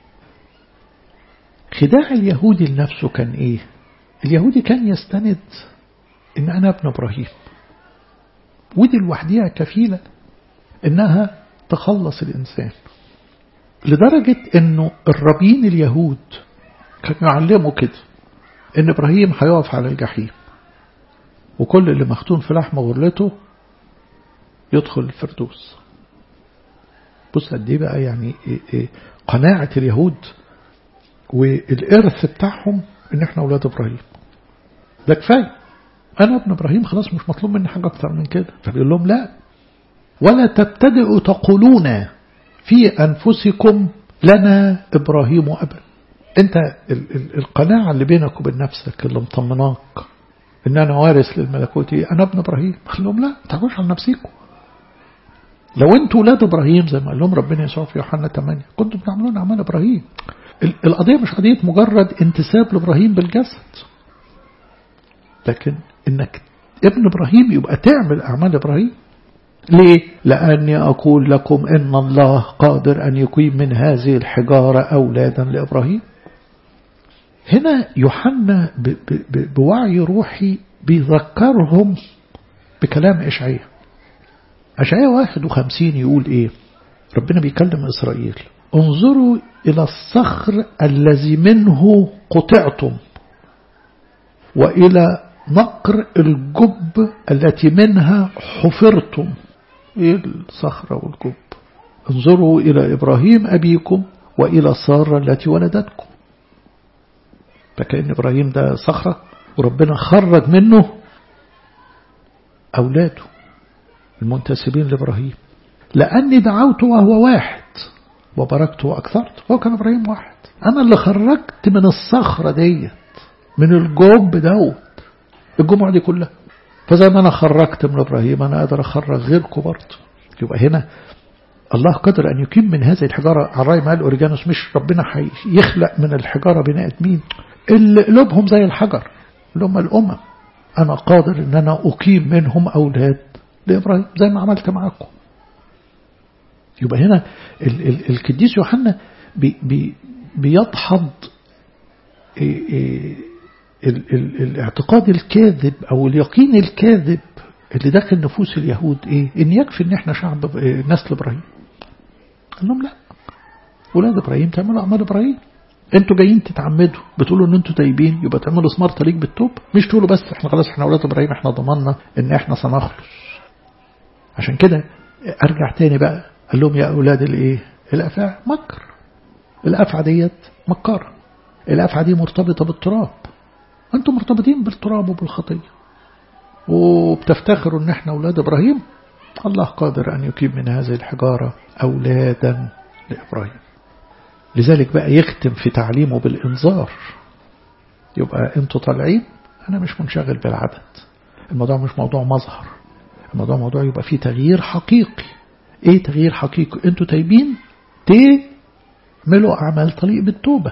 خداع اليهودي لنفسه كان إيه اليهودي كان يستند إن أنا ابن إبراهيم ودي لوحديها كفيلة إنها تخلص الإنسان لدرجة إنه الربين اليهود كانوا يعلموا كده إن إبراهيم هيقف على الجحيم وكل اللي مختون في لحم غرلته يدخل الفردوس بص قد ايه بقى يعني إيه إيه قناعة اليهود والإرث بتاعهم إن إحنا أولاد إبراهيم ده كفاية أنا ابن إبراهيم خلاص مش مطلوب مني حاجة أكتر من كده فبيقول لهم لا ولا تبتدئوا تقولون في أنفسكم لنا إبراهيم أبا أنت القناعة اللي بينك وبين نفسك اللي مطمناك إن أنا وارث للملكوت أنا ابن إبراهيم قال لهم لا ما تحكوش عن نفسيكم لو أنتوا ولاد إبراهيم زي ما قال لهم ربنا يسوع في يوحنا 8 كنتم تعملون أعمال إبراهيم القضية مش قضية مجرد انتساب لإبراهيم بالجسد لكن إنك ابن إبراهيم يبقى تعمل أعمال إبراهيم ليه؟ لأني أقول لكم إن الله قادر أن يقيم من هذه الحجارة أولادا لإبراهيم هنا يوحنا بوعي روحي بيذكرهم بكلام إشعياء أشعياء 51 يقول إيه ربنا بيكلم إسرائيل انظروا إلى الصخر الذي منه قطعتم وإلى نقر الجب التي منها حفرتم إيه الصخرة والجب انظروا إلى إبراهيم أبيكم وإلى سارة التي ولدتكم فكأن إبراهيم ده صخرة وربنا خرج منه أولاده المنتسبين لإبراهيم لأني دعوت وهو واحد وبركت وأكثرت هو كان إبراهيم واحد أنا اللي خرجت من الصخرة ديت من الجوب دوت الجمعة دي كلها فزي ما أنا خرجت من إبراهيم أنا أقدر أخرج غيركم برضه يبقى هنا الله قدر أن يقيم من هذه الحجارة على رأي ما قال أوريجانوس مش ربنا يخلق من الحجارة بني آدمين اللي قلوبهم زي الحجر اللي هم الأمم أنا قادر أن أنا أقيم منهم أولاد لإبراهيم زي ما عملت معاكم يبقى هنا ال ال القديس يوحنا بي بي بيدحض ال ال الاعتقاد الكاذب أو اليقين الكاذب اللي داخل نفوس اليهود إيه إن يكفي إن إحنا شعب نسل إبراهيم قال لهم لا ولاد إبراهيم تعملوا أعمال إبراهيم انتوا جايين تتعمدوا بتقولوا ان انتوا تايبين يبقى تعملوا سمار طريق بالتوب مش تقولوا بس احنا خلاص احنا اولاد ابراهيم احنا ضمننا ان احنا سنخلص عشان كده ارجع تاني بقى قال لهم يا اولاد الايه الافاعي مكر الافعى ديت مكارة الافعى دي مرتبطة بالتراب انتم مرتبطين بالتراب وبالخطية وبتفتخروا ان احنا اولاد ابراهيم الله قادر ان يقيم من هذه الحجارة اولادا لابراهيم لذلك بقى يختم في تعليمه بالإنذار يبقى انتوا طالعين أنا مش منشغل بالعدد الموضوع مش موضوع مظهر الموضوع موضوع يبقى فيه تغيير حقيقي ايه تغيير حقيقي انتوا تايبين تعملوا أعمال طريق بالتوبة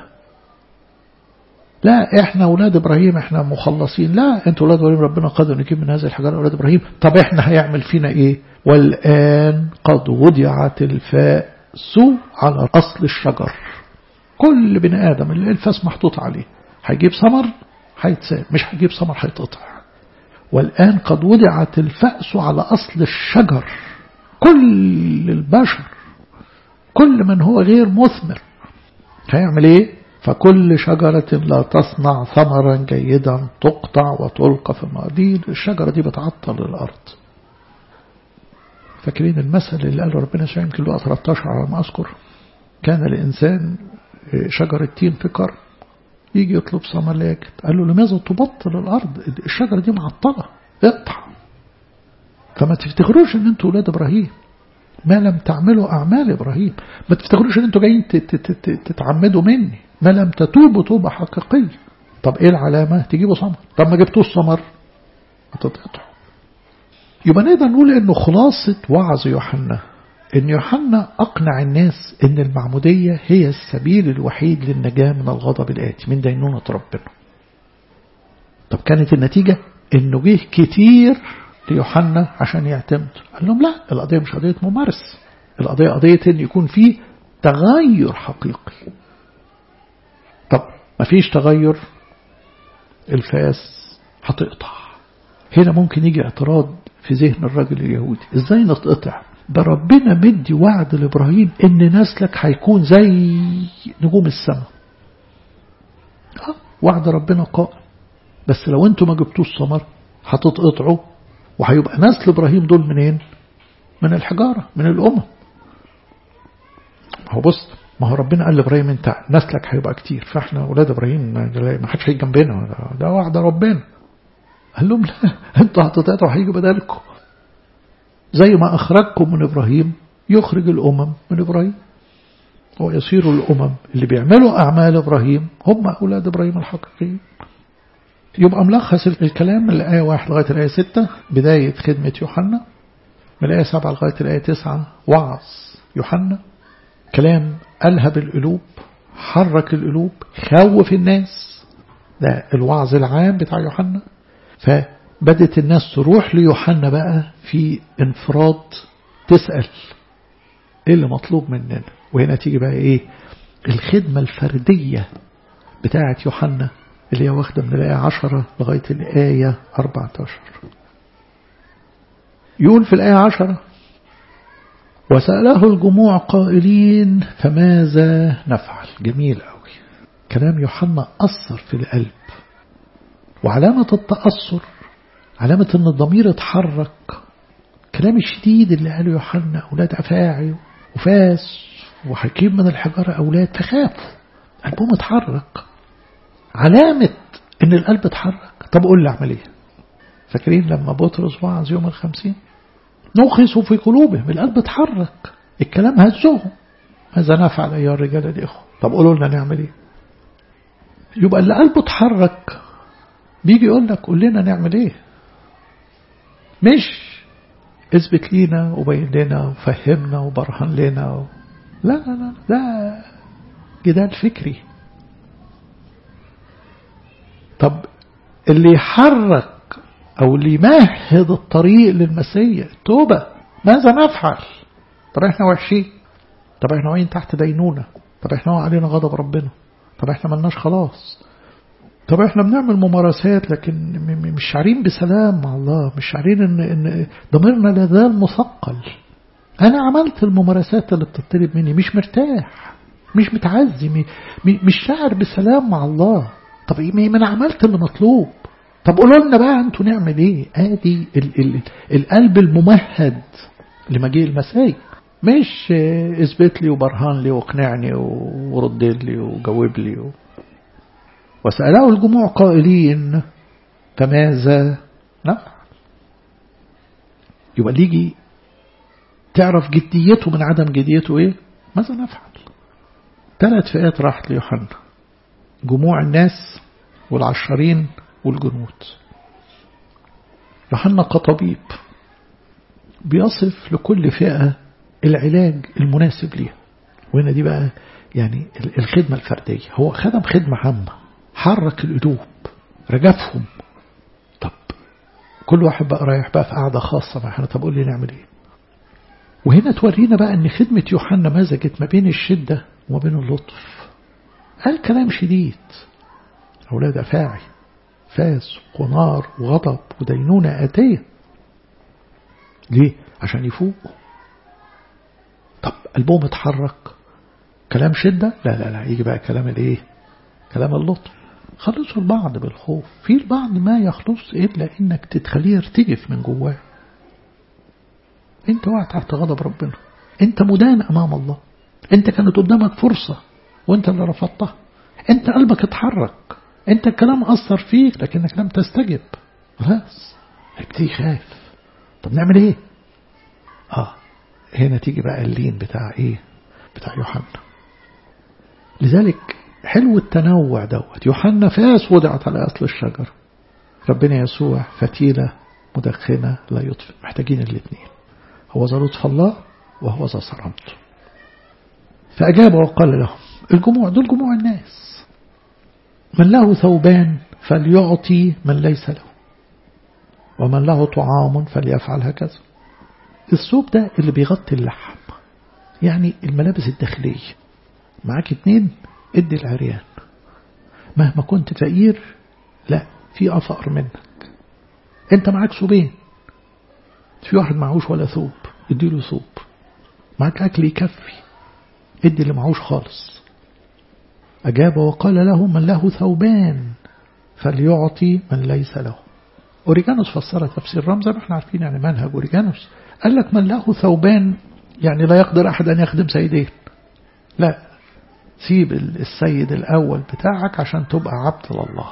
لا احنا اولاد ابراهيم احنا مخلصين لا انتوا اولاد ابراهيم ربنا قادر نجيب من هذه الحجاره اولاد ابراهيم طب احنا هيعمل فينا ايه والان قد وضعت الفاء سو على أصل الشجر كل بني آدم اللي الفاس محطوط عليه هيجيب ثمر هيتساب مش هيجيب ثمر هيتقطع والآن قد وضعت الفأس على أصل الشجر كل البشر كل من هو غير مثمر هيعمل ايه فكل شجرة لا تصنع ثمرا جيدا تقطع وتلقى في المقادير الشجرة دي بتعطل الأرض فاكرين المثل اللي قاله ربنا شاء يمكن له 13 على ما أذكر كان الإنسان شجرة تين في كرم يجي يطلب ثمر لا يجد قال له لماذا تبطل الأرض الشجرة دي معطلة اقطع فما تفتكروش ان انتوا ولاد ابراهيم ما لم تعملوا اعمال ابراهيم ما تفتكروش ان انتوا جايين تتعمدوا مني ما لم تتوبوا توبة حقيقية طب ايه العلامة تجيبوا ثمر طب ما جبتوش ثمر هتتقطعوا يبقى نقدر نقول انه خلاصة وعظ يوحنا ان يوحنا اقنع الناس ان المعمودية هي السبيل الوحيد للنجاة من الغضب الآتي من دينونة ربنا طب كانت النتيجة انه جه كتير ليوحنا عشان يعتمد قال لهم لا القضية مش قضية ممارس القضية قضية ان يكون فيه تغير حقيقي طب ما فيش تغير الفاس هتقطع هنا ممكن يجي اعتراض في ذهن الراجل اليهودي ازاي نتقطع ده ربنا مدي وعد لإبراهيم ان نسلك هيكون زي نجوم السماء اه وعد ربنا قائم بس لو انتوا ما جبتوش ثمر هتتقطعوا وهيبقى نسل إبراهيم دول منين من الحجارة من الأمم هو بص ما هو ربنا قال لإبراهيم انت نسلك هيبقى كتير فاحنا أولاد إبراهيم ما حدش هيجي جنبنا ده وعد ربنا قال لهم لا انتوا هتتقطعوا هيجي بدالكم زي ما أخرجكم من إبراهيم يخرج الأمم من إبراهيم ويصير الأمم اللي بيعملوا أعمال إبراهيم هم أولاد إبراهيم الحقيقيين يبقى ملخص الكلام من الآية 1 لغاية الآية 6 بداية خدمة يوحنا من الآية 7 لغاية الآية 9 وعظ يوحنا كلام ألهب القلوب حرك القلوب خوف الناس ده الوعظ العام بتاع يوحنا فبدت الناس تروح ليوحنا بقى في انفراد تسأل ايه اللي مطلوب مننا وهنا تيجي بقى ايه الخدمة الفردية بتاعة يوحنا اللي هي واخدة من الآية 10 لغاية الآية 14 يقول في الآية 10 وسأله الجموع قائلين فماذا نفعل جميل قوي كلام يوحنا أثر في القلب وعلامة التأثر علامة أن الضمير اتحرك الكلام الشديد اللي قاله يوحنا أولاد أفاعي وفاس وحكيم من الحجارة أولاد فخافوا قلبهم اتحرك علامة إن القلب اتحرك طب قول لي أعمل إيه فاكرين لما بطرس وعظ يوم الخمسين نخسوا في قلوبهم القلب اتحرك الكلام هزهم ماذا نفعل أيها الرجال الإخوة طب قولوا لنا نعمل إيه يبقى اللي قلبه اتحرك بيجي يقول لك قول لنا نعمل إيه مش اثبت لينا وبين لنا وفهمنا وبرهن لنا و... لا لا لا ده جدال فكري طب اللي يحرك أو اللي يمهد الطريق للمسيح توبة ماذا نفعل طب احنا وحشين طب احنا واقعين تحت دينونة طب احنا علينا غضب ربنا طب احنا ملناش خلاص طب احنا بنعمل ممارسات لكن مش شعرين بسلام مع الله مش شعرين ان, إن ضميرنا لازال مثقل انا عملت الممارسات اللي بتطلب مني مش مرتاح مش متعزي مش شاعر بسلام مع الله طب ايه ما انا عملت اللي مطلوب طب قولوا لنا بقى انتوا نعمل ايه ادي ال ال القلب الممهد لمجيء المسيح مش اثبت لي وبرهان لي واقنعني ورد لي وجاوب لي و... وسأله الجموع قائلين فماذا نفعل يبقى اللي يجي تعرف جديته من عدم جديته ايه ماذا نفعل ثلاث فئات راحت ليوحنا جموع الناس والعشرين والجنود يوحنا كطبيب بيصف لكل فئة العلاج المناسب ليها وهنا دي بقى يعني الخدمة الفردية هو خدم خدمة عامة حرك القلوب رجفهم طب كل واحد بقى رايح بقى في قعدة خاصة معنا طب قول لي نعمل ايه وهنا تورينا بقى ان خدمة يوحنا مزجت ما بين الشدة وما بين اللطف قال كلام شديد أولاد أفاعي فاس ونار وغضب ودينونة آتية ليه؟ عشان يفوقوا طب قلبهم اتحرك كلام شدة لا لا لا يجي بقى كلام الايه كلام اللطف خلصوا البعض بالخوف في البعض ما يخلص إلا إنك تتخليه يرتجف من جواه انت واقع تحت غضب ربنا انت مدان أمام الله انت كانت قدامك فرصة وانت اللي رفضتها انت قلبك اتحرك انت الكلام أثر فيك لكنك لم تستجب خلاص ابتدي يخاف طب نعمل ايه اه هنا تيجي بقى اللين بتاع ايه بتاع يوحنا لذلك حلو التنوع دوت يوحنا فاس وضعت على أصل الشجر ربنا يسوع فتيلة مدخنة لا يطفئ محتاجين الاثنين هو ذا لطف الله وهو ذا صرمته فأجاب وقال لهم الجموع دول جموع الناس من له ثوبان فليعطي من ليس له ومن له طعام فليفعل هكذا الثوب ده اللي بيغطي اللحم يعني الملابس الداخلية معاك اتنين ادي العريان مهما كنت فقير لا في أفقر منك انت معاك ثوبين في واحد معهوش ولا ثوب ادي له ثوب معاك أكل يكفي ادي اللي معهوش خالص أجاب وقال له من له ثوبان فليعطي من ليس له أوريجانوس فسر تفسير رمز احنا عارفين يعني منهج أوريجانوس قال لك من له ثوبان يعني لا يقدر أحد أن يخدم سيدين لا سيب السيد الأول بتاعك عشان تبقى عبد لله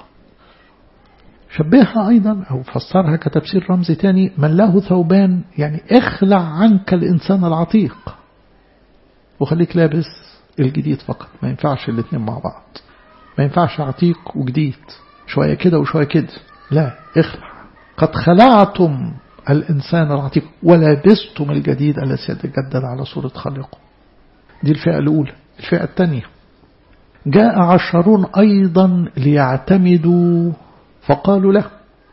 شبهها أيضا أو فسرها كتفسير رمزي تاني من له ثوبان يعني اخلع عنك الإنسان العتيق وخليك لابس الجديد فقط ما ينفعش الاثنين مع بعض ما ينفعش عتيق وجديد شوية كده وشوية كده لا اخلع قد خلعتم الإنسان العتيق ولبستم الجديد الذي يتجدد على صورة خالقه دي الفئة الأولى الفئة الثانية جاء عشرون أيضا ليعتمدوا فقالوا له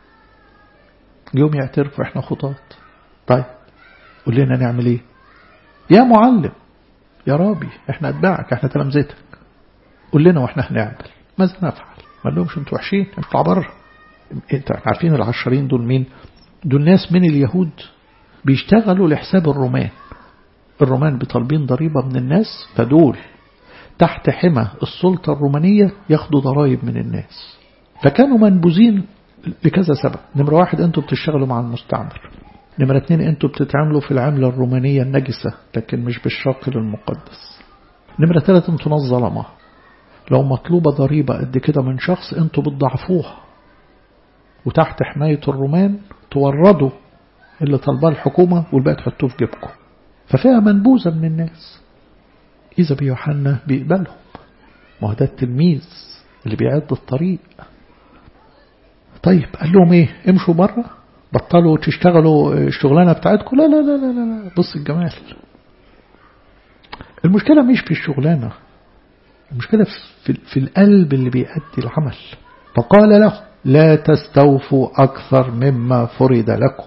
يوم يعترفوا احنا خطاط طيب قول لنا نعمل ايه يا معلم يا رابي احنا اتباعك احنا تلامذتك قول لنا واحنا هنعمل ماذا نفعل ما لهمش انتوا وحشين انتوا بره انت عارفين العشرين دول مين دول ناس من اليهود بيشتغلوا لحساب الرومان الرومان بطالبين ضريبة من الناس فدول تحت حمى السلطة الرومانية ياخدوا ضرائب من الناس فكانوا منبوذين لكذا سبب نمرة واحد أنتوا بتشتغلوا مع المستعمر نمرة اتنين انتوا بتتعاملوا في العملة الرومانية النجسة لكن مش بالشاكل المقدس نمرة ثلاثة انتوا ناس ظلمة لو مطلوبة ضريبة قد كده من شخص انتوا بتضعفوها وتحت حماية الرومان توردوا اللي طلبها الحكومة والباقي تحطوه في جيبكم ففيها منبوذة من الناس إذا بيوحنا بيقبلهم ما هو ده التلميذ اللي بيعد الطريق طيب قال لهم ايه امشوا بره بطلوا تشتغلوا الشغلانة بتاعتكم لا لا لا لا لا بص الجمال المشكلة مش في الشغلانة المشكلة في, في القلب اللي بيأدي العمل فقال له لا تستوفوا أكثر مما فرض لكم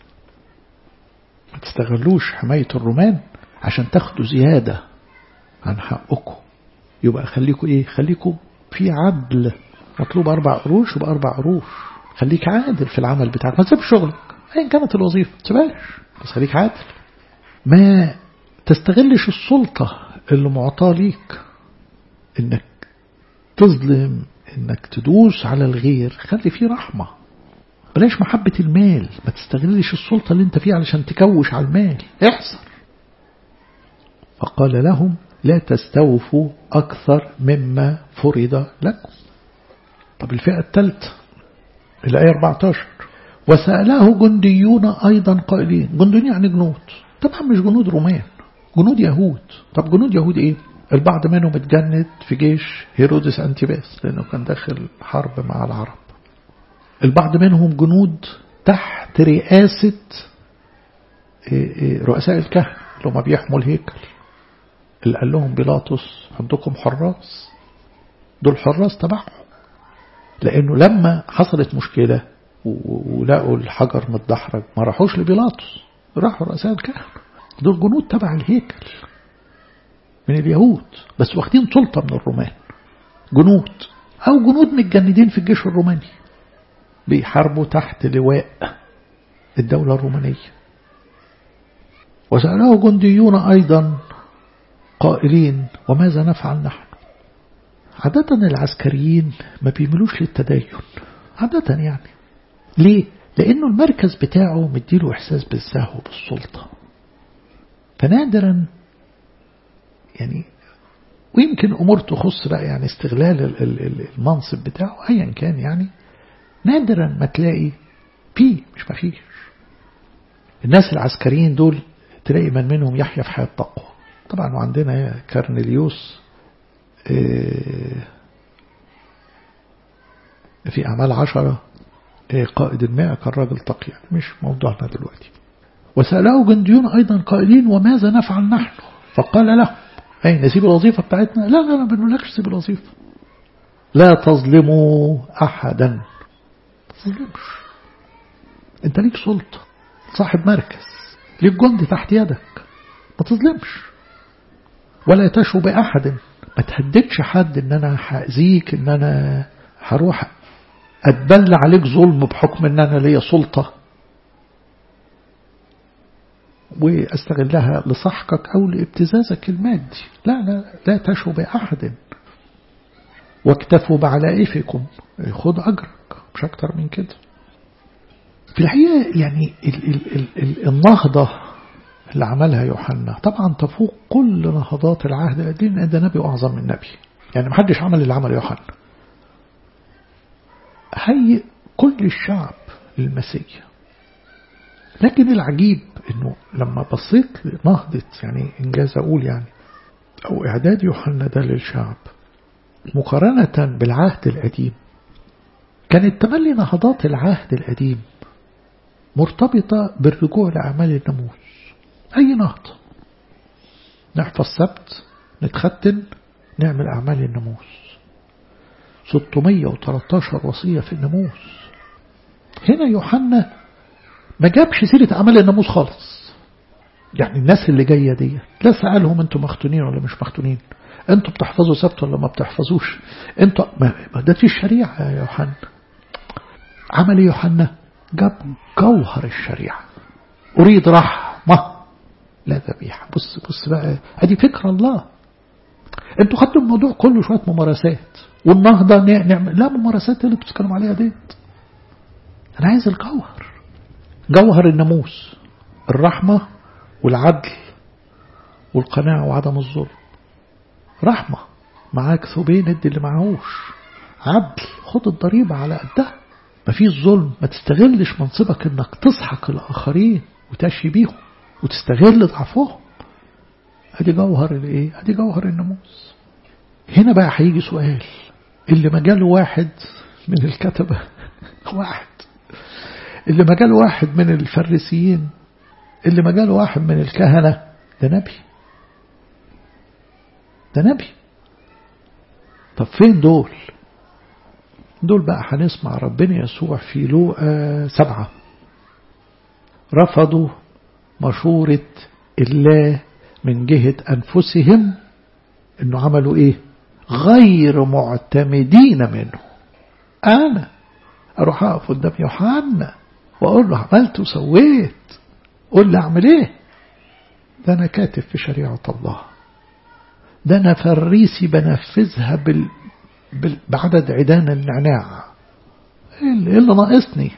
ما تستغلوش حماية الرومان عشان تاخدوا زيادة عن حقكم يبقى خليكم ايه خليكم في عدل مطلوب أربع قروش يبقى أربع قروش خليك عادل في العمل بتاعك ما تسيبش شغلك أيا كانت الوظيفة ما تسيبهاش بس خليك عادل ما تستغلش السلطة اللي معطاه ليك انك تظلم انك تدوس على الغير خلي فيه رحمة بلاش محبة المال ما تستغلش السلطة اللي انت فيها علشان تكوش على المال احذر فقال لهم لا تستوفوا أكثر مما فرض لكم طب الفئة الثالثة الآية 14 وسأله جنديون أيضا قائلين جنديون يعني جنود طبعا مش جنود رومان جنود يهود طب جنود يهود ايه البعض منهم اتجند في جيش هيرودس أنتيباس لأنه كان داخل حرب مع العرب البعض منهم جنود تحت رئاسة رؤساء الكهنة اللي هم بيحموا الهيكل اللي قال لهم بيلاطس عندكم حراس دول حراس تبعهم لأنه لما حصلت مشكلة ولقوا الحجر متدحرج ما راحوش لبيلاطس راحوا رؤساء الكهنة دول جنود تبع الهيكل من اليهود بس واخدين سلطة من الرومان جنود أو جنود متجندين في الجيش الروماني بيحاربوا تحت لواء الدولة الرومانية وسأله جنديون أيضا قائلين وماذا نفعل نحن عادة العسكريين ما بيملوش للتدين عادة يعني ليه؟ لأنه المركز بتاعه مديله إحساس بالسهو بالسلطة فنادرا يعني ويمكن أمور تخص بقى يعني استغلال المنصب بتاعه أيا كان يعني نادرا ما تلاقي فيه مش ما فيش الناس العسكريين دول تلاقي من منهم يحيا في حياة تقوى طبعا وعندنا كارنيليوس في أعمال عشرة قائد الماء كان راجل تقي مش موضوعنا دلوقتي وسأله جنديون أيضا قائلين وماذا نفعل نحن فقال له أي نسيب الوظيفة بتاعتنا لا لا لا بنقولكش سيب الوظيفة لا تظلموا أحدا ما تظلمش انت ليك سلطة صاحب مركز ليك جند تحت يدك ما تظلمش ولا تشو بأحد ما تهددش حد ان انا هأذيك ان انا هروح اتبلى عليك ظلم بحكم ان انا ليا سلطة واستغلها لصحكك او لابتزازك المادي لا لا لا تشو بأحد واكتفوا بعلائفكم خد أجرك مش أكتر من كده في الحقيقة يعني ال ال ال ال النهضة اللي عملها يوحنا طبعا تفوق كل نهضات العهد القديم لأن ده نبي أعظم من نبي يعني محدش عمل اللي عمل يوحنا هيئ كل الشعب للمسيح لكن العجيب انه لما بصيت لنهضة يعني انجاز اقول يعني او اعداد يوحنا ده للشعب مقارنة بالعهد القديم كانت تملي نهضات العهد القديم مرتبطة بالرجوع لأعمال الناموس أي نهضة نحفظ سبت نتختن نعمل أعمال الناموس 613 وصية في الناموس هنا يوحنا ما جابش سيرة أعمال الناموس خالص يعني الناس اللي جاية دي لا سألهم انتم مختونين ولا مش مختونين انتوا بتحفظوا سبت ولا ما بتحفظوش انتوا ما ده في الشريعة يا يوحنا عمل يوحنا جاب جوهر الشريعة أريد رحمة لا ذبيحة بص بص بقى ادي فكرة الله انتوا خدتوا الموضوع كله شوية ممارسات والنهضة نعمل لا ممارسات اللي بتتكلم عليها ديت انا عايز الجوهر جوهر الناموس الرحمة والعدل والقناعة وعدم الظلم رحمة معاك ثوبين ادي اللي معهوش عدل خد الضريبة على قدها مفيش ظلم ما تستغلش منصبك انك تسحق الاخرين وتشي بيهم وتستغل ضعفهم ادي جوهر الايه ادي جوهر الناموس هنا بقى هيجي سؤال اللي مجاله واحد من الكتبة واحد اللي مجاله واحد من الفريسيين اللي مجاله واحد من الكهنة ده نبي ده نبي طب فين دول دول بقى هنسمع ربنا يسوع في لوقا سبعة رفضوا مشورة الله من جهة أنفسهم إنه عملوا إيه غير معتمدين منه أنا أروح أقف قدام يوحنا وأقول له عملت وسويت قول لي أعمل إيه ده أنا كاتب في شريعة الله ده أنا فريسي بنفذها بال... بال... بعدد عيدان النعناع إيه اللي ناقصني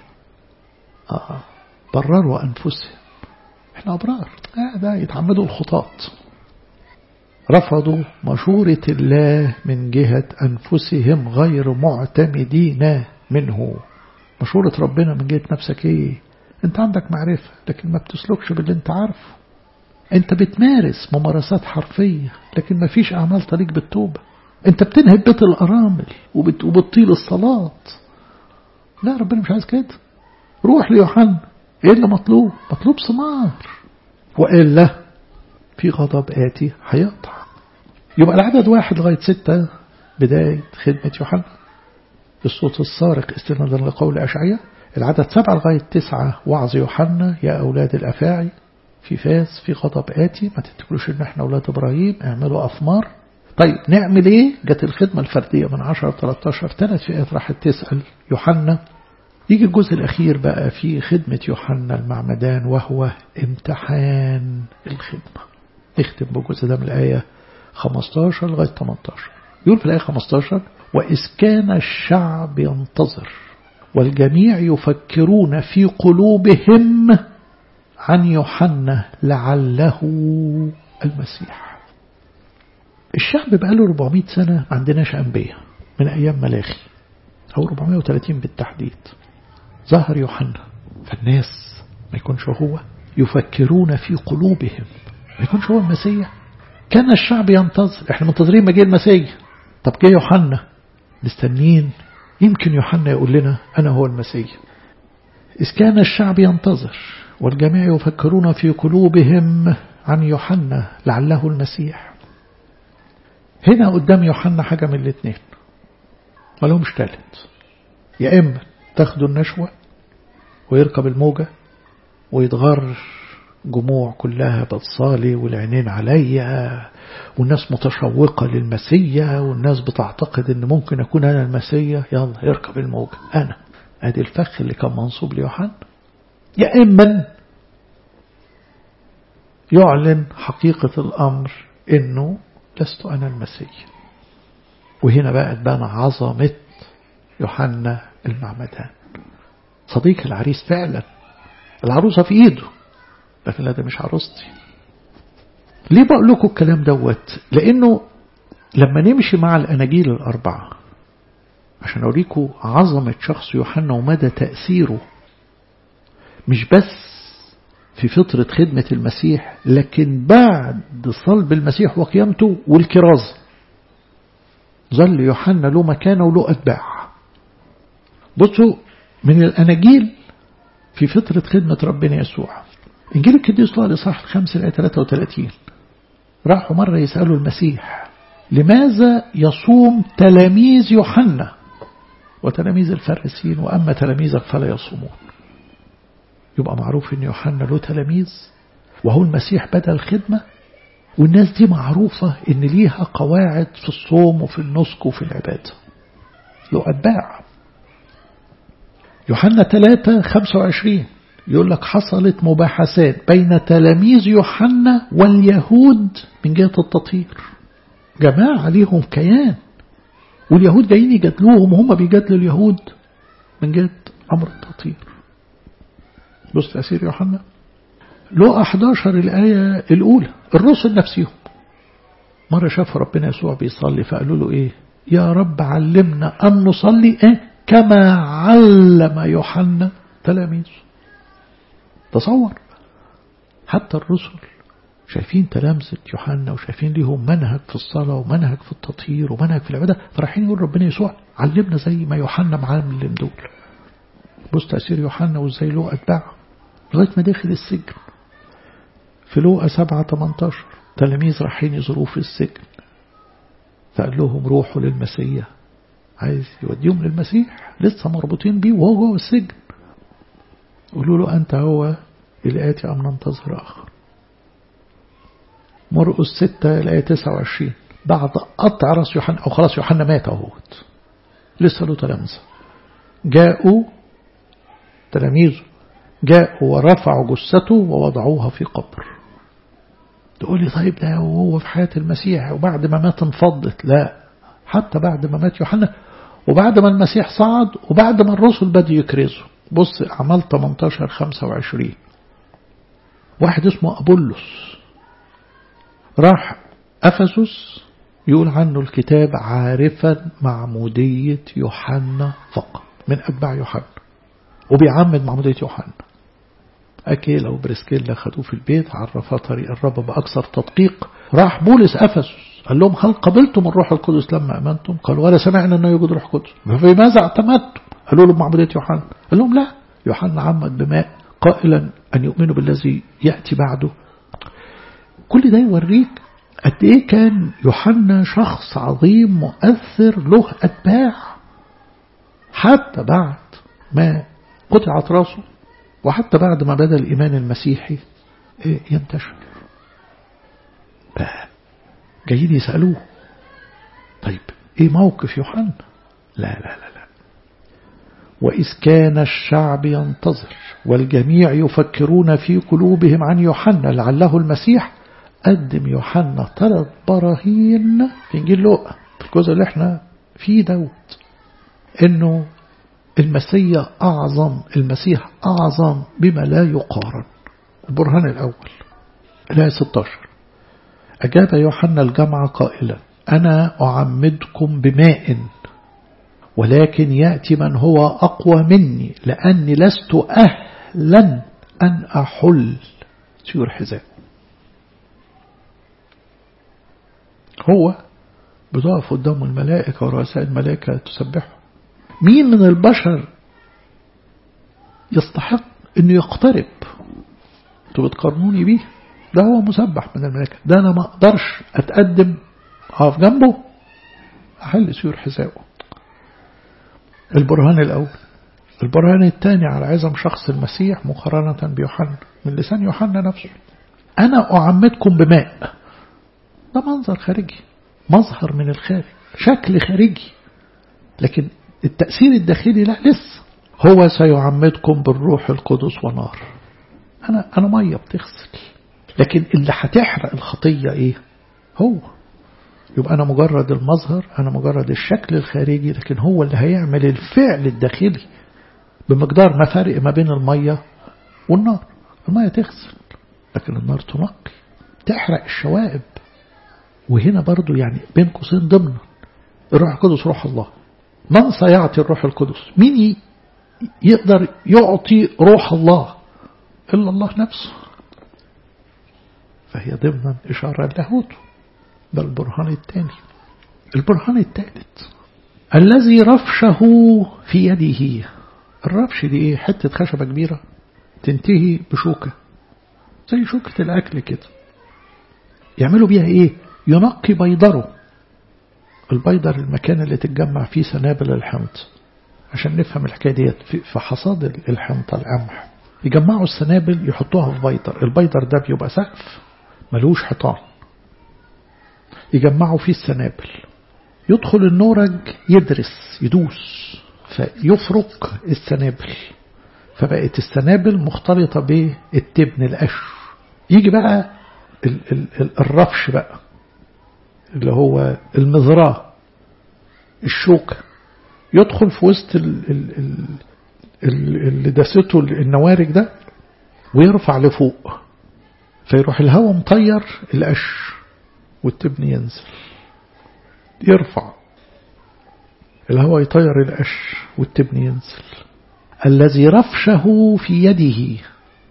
آه برروا أنفسهم إحنا أبرار آه ده يتعمدوا الخطاط رفضوا مشورة الله من جهة أنفسهم غير معتمدين منه مشورة ربنا من جهة نفسك إيه أنت عندك معرفة لكن ما بتسلكش باللي أنت عارفه أنت بتمارس ممارسات حرفية لكن ما فيش أعمال طريق بالتوبة أنت بتنهب بيت الأرامل وبت... وبتطيل الصلاة لا ربنا مش عايز كده روح ليوحنا إيه اللي مطلوب مطلوب ثمار وإلا في غضب آتي هيقطع يبقى العدد واحد لغاية ستة بداية خدمة يوحنا الصوت الصارخ استنادا لقول أشعية العدد سبعة لغاية تسعة وعظ يوحنا يا أولاد الأفاعي في فاس في غضب آتي ما تفتكروش إن إحنا أولاد إبراهيم اعملوا أفمار طيب نعمل إيه جت الخدمة الفردية من 10 13 ثلاث فئات راحت تسأل يوحنا يجي الجزء الأخير بقى في خدمة يوحنا المعمدان وهو امتحان الخدمة نختم بالجزء ده من الآية 15 لغاية 18 يقول في الآية 15 وإذ كان الشعب ينتظر والجميع يفكرون في قلوبهم عن يوحنا لعله المسيح الشعب بقى له 400 سنة ما عندناش أنبياء من أيام ملاخي أو 430 بالتحديد ظهر يوحنا فالناس ما يكونش هو يفكرون في قلوبهم ما يكونش هو المسيح كان الشعب ينتظر احنا منتظرين مجيء المسيح طب جه يوحنا مستنين يمكن يوحنا يقول لنا أنا هو المسيح إذ كان الشعب ينتظر والجميع يفكرون في قلوبهم عن يوحنا لعله المسيح هنا قدام يوحنا حاجة من الاثنين ما لهمش تالت يا إما تاخدوا النشوة ويركب الموجة ويتغر جموع كلها بتصالي والعينين عليا والناس متشوقة للمسيا والناس بتعتقد ان ممكن اكون انا المسيا يلا اركب الموجة انا ادي الفخ اللي كان منصوب ليوحنا يا اما يعلن حقيقة الامر انه لست انا المسيا وهنا بقى تبان عظمة يوحنا المعمدان صديق العريس فعلا العروسة في ايده لكن لا ده مش عروستي ليه بقول لكم الكلام دوت لانه لما نمشي مع الاناجيل الاربعه عشان اوريكم عظمه شخص يوحنا ومدى تاثيره مش بس في فترة خدمة المسيح لكن بعد صلب المسيح وقيامته والكرازة ظل يوحنا له مكانه وله أتباع بصوا من الأناجيل في فترة خدمة ربنا يسوع إنجيل القديس لوقا الإصحاح الخامس الآية 33 راحوا مرة يسألوا المسيح لماذا يصوم تلاميذ يوحنا وتلاميذ الفارسيين وأما تلاميذك فلا يصومون يبقى معروف أن يوحنا له تلاميذ وهو المسيح بدأ الخدمة والناس دي معروفة أن ليها قواعد في الصوم وفي النسك وفي العبادة له أتباع يوحنا 3 25 يقول لك حصلت مباحثات بين تلاميذ يوحنا واليهود من جهة التطهير جماعة ليهم كيان واليهود جايين يجادلوهم وهم بيجادلوا اليهود من جهة أمر التطهير بص تأثير يوحنا لو 11 الآية الأولى الرسل نفسهم مرة شافوا ربنا يسوع بيصلي فقالوا له إيه يا رب علمنا أن نصلي إيه كما علم يوحنا تلاميذه تصور حتى الرسل شايفين تلامذة يوحنا وشايفين ليهم منهج في الصلاة ومنهج في التطهير ومنهج في العبادة فرايحين يقول ربنا يسوع علمنا زي ما يوحنا معلم دول بص تأثير يوحنا وازاي له أتباع لغاية ما دخل السجن في لوقا 7 18 تلاميذ رايحين يزوروه في السجن فقال لهم روحوا للمسيح عايز يوديهم للمسيح لسه مربوطين بيه وهو جوه السجن قولوا له أنت هو الآتي أم ننتظر آخر مرقس 6 الآية 29 بعد قطع راس يوحنا أو خلاص يوحنا مات اهوت لسه له تلامذة جاءوا تلاميذه جاءوا ورفعوا جثته ووضعوها في قبر تقول لي طيب ده وهو في حياة المسيح وبعد ما مات انفضت لا حتى بعد ما مات يوحنا وبعد ما المسيح صعد وبعد ما الرسل بدوا يكرزوا بص أعمال 18 25 واحد اسمه أبولس راح أفسس يقول عنه الكتاب عارفا معمودية يوحنا فقط من أتباع يوحنا وبيعمد معمودية يوحنا أكيلا وبرسكيلا خدوه في البيت عرفها طريق الرب بأكثر تدقيق راح بولس أفسس قال لهم هل قبلتم الروح القدس لما أمنتم قالوا ولا سمعنا أنه يوجد روح قدس فبماذا اعتمدتم قالوا لهم معمودية يوحنا قال لهم لا يوحنا عمد بماء قائلا أن يؤمنوا بالذي يأتي بعده كل ده يوريك قد إيه كان يوحنا شخص عظيم مؤثر له أتباع حتى بعد ما قطعت راسه وحتى بعد ما بدأ الإيمان المسيحي ينتشر جايين يسألوه طيب إيه موقف يوحنا لا لا لا لا وإذ كان الشعب ينتظر والجميع يفكرون في قلوبهم عن يوحنا لعله المسيح قدم يوحنا ثلاث براهين في إنجيل لوقا في الجزء اللي احنا فيه دوت انه المسيح أعظم المسيح أعظم بما لا يقارن البرهان الأول الآية 16 أجاب يوحنا الجمع قائلا أنا أعمدكم بماء ولكن يأتي من هو أقوى مني لأني لست أهلا أن أحل سيور حذاء هو بتقف قدام الملائكة ورؤساء الملائكة تسبحه مين من البشر يستحق انه يقترب انتوا بتقارنوني بيه ده هو مسبح من الملائكة ده انا ما اقدرش اتقدم اقف جنبه احل سيور حذائه البرهان الاول البرهان الثاني على عظم شخص المسيح مقارنة بيوحنا من لسان يوحنا نفسه أنا أعمدكم بماء ده منظر خارجي مظهر من الخارج شكل خارجي لكن التأثير الداخلي لا لسه هو سيعمدكم بالروح القدس ونار أنا أنا مية بتغسل لكن اللي هتحرق الخطية إيه هو يبقى أنا مجرد المظهر أنا مجرد الشكل الخارجي لكن هو اللي هيعمل الفعل الداخلي بمقدار ما فرق ما بين المية والنار المية تغسل لكن النار تنقي تحرق الشوائب وهنا برضو يعني بين قوسين ضمن الروح القدس روح الله من سيعطي الروح القدس مين يقدر يعطي روح الله إلا الله نفسه فهي ضمنا إشارة لاهوته ده البرهان الثاني البرهان الثالث الذي رفشه في يده الرفش دي ايه حتة خشبة كبيرة تنتهي بشوكة زي شوكة الأكل كده يعملوا بيها ايه ينقي بيضره البيضر المكان اللي تتجمع فيه سنابل الحنط عشان نفهم الحكاية ديت في حصاد الحنطة القمح يجمعوا السنابل يحطوها في بيضر البيضر ده بيبقى سقف ملوش حيطان يجمعوا فيه السنابل يدخل النورج يدرس يدوس فيفرك السنابل فبقت السنابل مختلطة بالتبن القش يجي بقى ال ال الرفش بقى اللي هو المزراه الشوكة يدخل في وسط ال ال ال اللي دسته النوارج ده ويرفع لفوق فيروح الهواء مطير القش والتبن ينزل يرفع الهواء يطير القش والتبن ينزل الذي رفشه في يده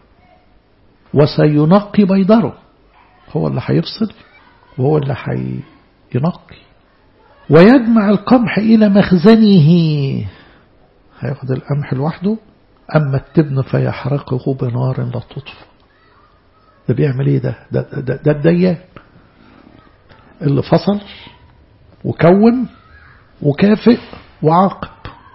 وسينقي بيضره هو اللي هيفصل وهو اللي هينقي ويجمع القمح إلى مخزنه هياخد القمح لوحده أما التبن فيحرقه بنار لا تطفى ده بيعمل ايه ده ده, ده, ده الديان اللي فصل وكون وكافئ وعاقب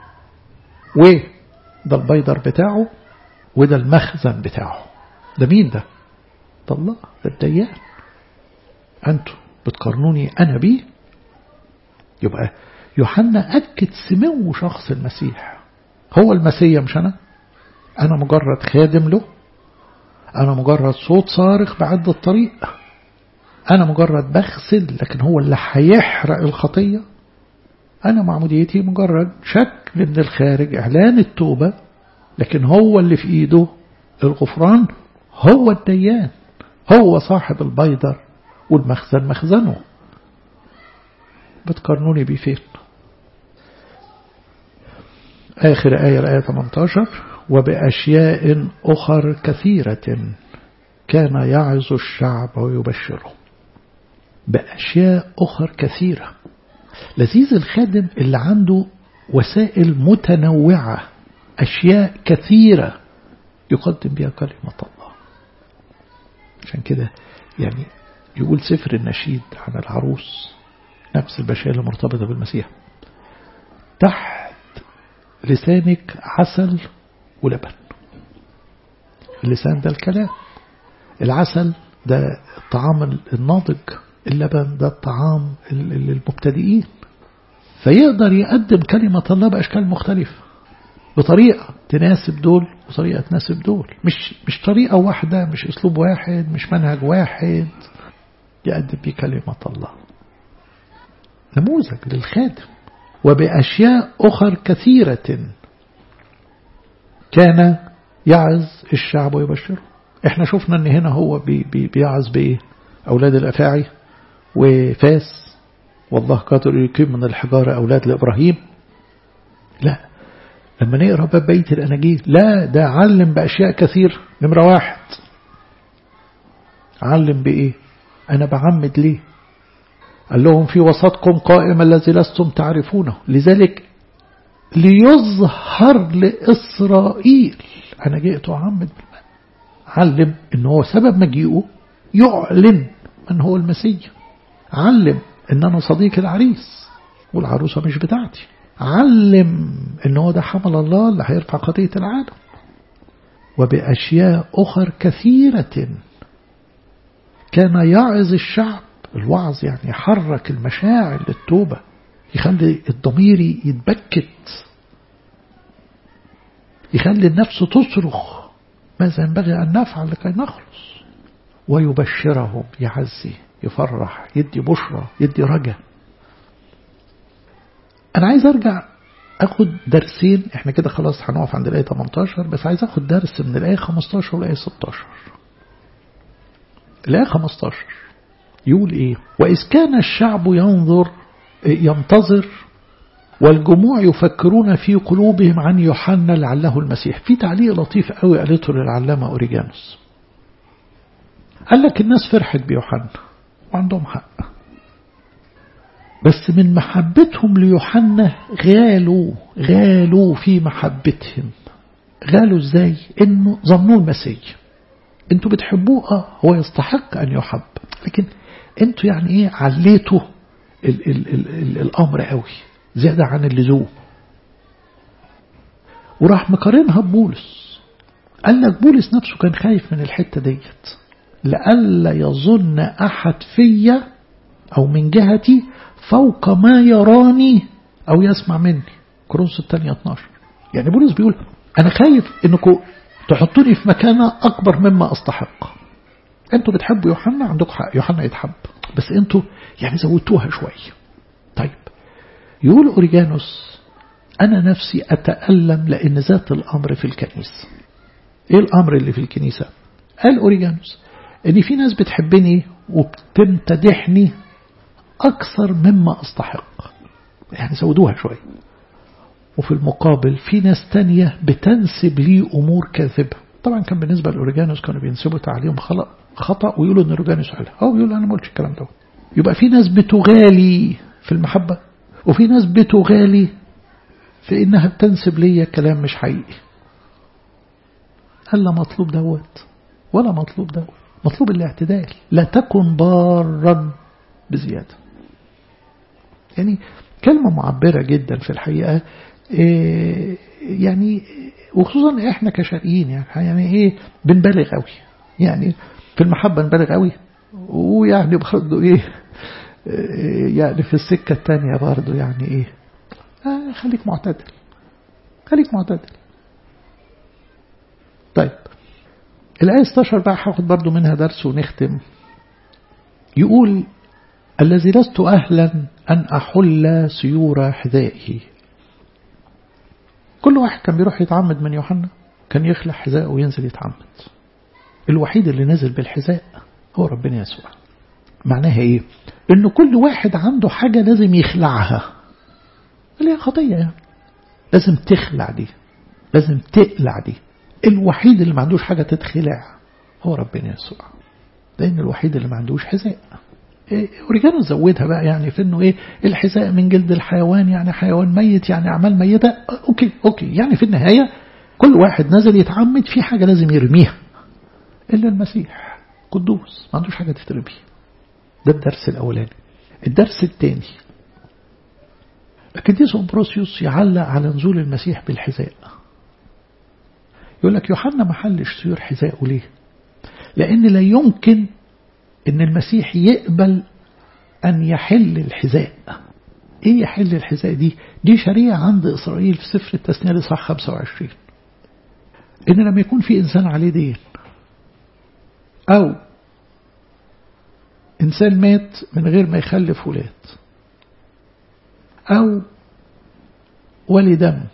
وده البيدر بتاعه وده المخزن بتاعه ده مين ده ده الله ده الديان أنتوا بتقارنوني أنا بيه يبقى يوحنا أكد سمو شخص المسيح هو المسيح مش أنا أنا مجرد خادم له أنا مجرد صوت صارخ بعد الطريق أنا مجرد بغسل لكن هو اللي هيحرق الخطية أنا معموديتي مجرد شكل من الخارج إعلان التوبة لكن هو اللي في إيده الغفران هو الديان هو صاحب البيضر والمخزن مخزنه بتقارنوني بيه فين آخر آية الآية 18 وبأشياء أخر كثيرة كان يعظ الشعب ويبشره بأشياء أخر كثيرة لذيذ الخادم اللي عنده وسائل متنوعة أشياء كثيرة يقدم بها كلمة الله عشان كده يعني يقول سفر النشيد عن العروس نفس البشائر المرتبطة بالمسيح تحت لسانك عسل ولبن اللسان ده الكلام العسل ده الطعام الناضج اللبن ده الطعام للمبتدئين فيقدر يقدم كلمة الله بأشكال مختلفة بطريقة تناسب دول وطريقة تناسب دول مش مش طريقة واحدة مش أسلوب واحد مش منهج واحد يقدم بيه كلمة الله نموذج للخادم وبأشياء أخر كثيرة كان يعز الشعب ويبشره احنا شفنا ان هنا هو بي بي بيعز بايه اولاد الافاعي وفاس والله قادر يقيم من الحجارة اولاد لابراهيم لا لما نقرا باب بيت الاناجيل لا ده علم باشياء كثير نمرة واحد علم بايه انا بعمد ليه قال لهم في وسطكم قائم الذي لستم تعرفونه لذلك ليظهر لإسرائيل أنا جئت أعمد بالماء علم إن هو سبب مجيئه يعلن من هو المسيح علم إن أنا صديق العريس والعروسة مش بتاعتي علم إن هو ده حمل الله اللي هيرفع خطية العالم وبأشياء أخر كثيرة كان يعظ الشعب الوعظ يعني يحرك المشاعر للتوبة يخلي الضمير يتبكت يخلي النفس تصرخ ماذا ينبغي أن نفعل لكي نخلص ويبشرهم يعزي يفرح يدي بشرى يدي رجا أنا عايز أرجع أخد درسين إحنا كده خلاص هنقف عند الآية 18 بس عايز أخد درس من الآية 15 والآية 16 الآية 15 يقول إيه وإذ كان الشعب ينظر ينتظر والجموع يفكرون في قلوبهم عن يوحنا لعله المسيح في تعليق لطيف قوي قالته للعلامة أوريجانوس قال لك الناس فرحت بيوحنا وعندهم حق بس من محبتهم ليوحنا غالوا غالوا في محبتهم غالوا ازاي انه ظنوه المسيح انتوا بتحبوه اه هو يستحق ان يحب لكن انتوا يعني ايه عليتوا ال ال ال ال الامر قوي زيادة عن اللزوم وراح مقارنها ببولس قال لك بولس نفسه كان خايف من الحتة ديت لألا يظن أحد فيا أو من جهتي فوق ما يراني أو يسمع مني كورنثوس الثانية 12 يعني بولس بيقول أنا خايف إنكم تحطوني في مكانة أكبر مما أستحق أنتوا بتحبوا يوحنا عندكم حق يوحنا يتحب بس أنتوا يعني زودتوها شوية طيب يقول أوريجانوس أنا نفسي أتألم لأن ذات الأمر في الكنيسة ايه الامر اللي في الكنيسة قال اوريجانوس ان في ناس بتحبني وبتمتدحني اكثر مما استحق يعني زودوها شوية وفي المقابل في ناس تانية بتنسب لي امور كاذبة طبعا كان بالنسبة لأوريجانوس كانوا بينسبوا تعليم خطأ ويقولوا ان أوريجانوس قالها هو بيقول انا ما قلتش الكلام ده يبقى في ناس بتغالي في المحبة وفي ناس بتغالي في انها بتنسب لي كلام مش حقيقي قال لا مطلوب دوت ولا مطلوب دوت مطلوب الاعتدال لا تكن ضارا بزيادة يعني كلمة معبرة جدا في الحقيقة إيه يعني وخصوصا احنا كشرقيين يعني, يعني ايه بنبالغ قوي يعني في المحبة نبالغ قوي ويعني برضه ايه يعني في السكة التانية برضه يعني ايه آه خليك معتدل خليك معتدل طيب الآية 16 بقى هاخد برضه منها درس ونختم يقول الذي لست أهلا أن أحل سيور حذائه كل واحد كان بيروح يتعمد من يوحنا كان يخلع حذاءه وينزل يتعمد الوحيد اللي نزل بالحذاء هو ربنا يسوع معناها ايه ان كل واحد عنده حاجة لازم يخلعها اللي هي خطية يعني لازم تخلع دي لازم تقلع دي الوحيد اللي ما عندوش حاجة تتخلع هو ربنا يسوع لأن الوحيد اللي ما عندوش حذاء أوريجانو زودها بقى يعني في انه ايه الحذاء من جلد الحيوان يعني حيوان ميت يعني اعمال ميتة اوكي اوكي يعني في النهاية كل واحد نزل يتعمد في حاجة لازم يرميها الا المسيح قدوس ما عندوش حاجة تترمي ده الدرس الاولاني الدرس الثاني القديس أمبروسيوس يعلق على نزول المسيح بالحذاء يقول لك يوحنا ما حلش سيور حذاءه ليه لأن لا يمكن أن المسيح يقبل أن يحل الحذاء إيه يحل الحذاء دي دي شريعة عند إسرائيل في سفر التثنية لصح 25 إن لما يكون في إنسان عليه دين أو إنسان مات من غير ما يخلف ولاد أو ولي دم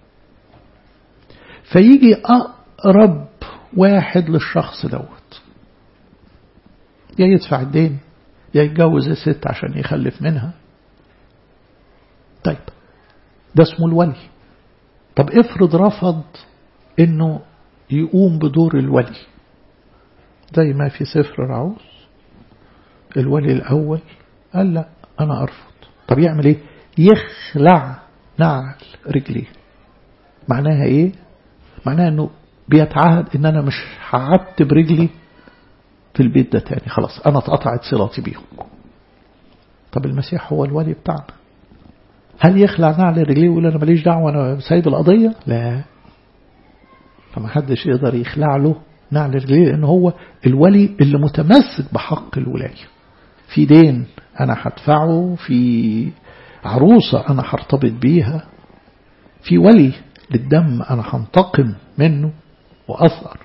فيجي أقرب واحد للشخص دوت يا يدفع الدين يا يتجوز الست عشان يخلف منها طيب ده اسمه الولي طب افرض رفض انه يقوم بدور الولي زي ما في سفر رعوس الولي الأول قال لا أنا أرفض طب يعمل إيه يخلع نعل رجليه معناها إيه معناها أنه بيتعهد أن أنا مش هعتب رجلي في البيت ده تاني خلاص أنا اتقطعت صلاتي بيهم طب المسيح هو الولي بتاعنا هل يخلع نعل رجليه ويقول أنا ماليش دعوة أنا سايب القضية لا فما حدش يقدر يخلع له نعل رجليه لأن هو الولي اللي متمسك بحق الولاية في دين أنا هدفعه في عروسة أنا هرتبط بيها في ولي للدم أنا هنتقم منه وأثر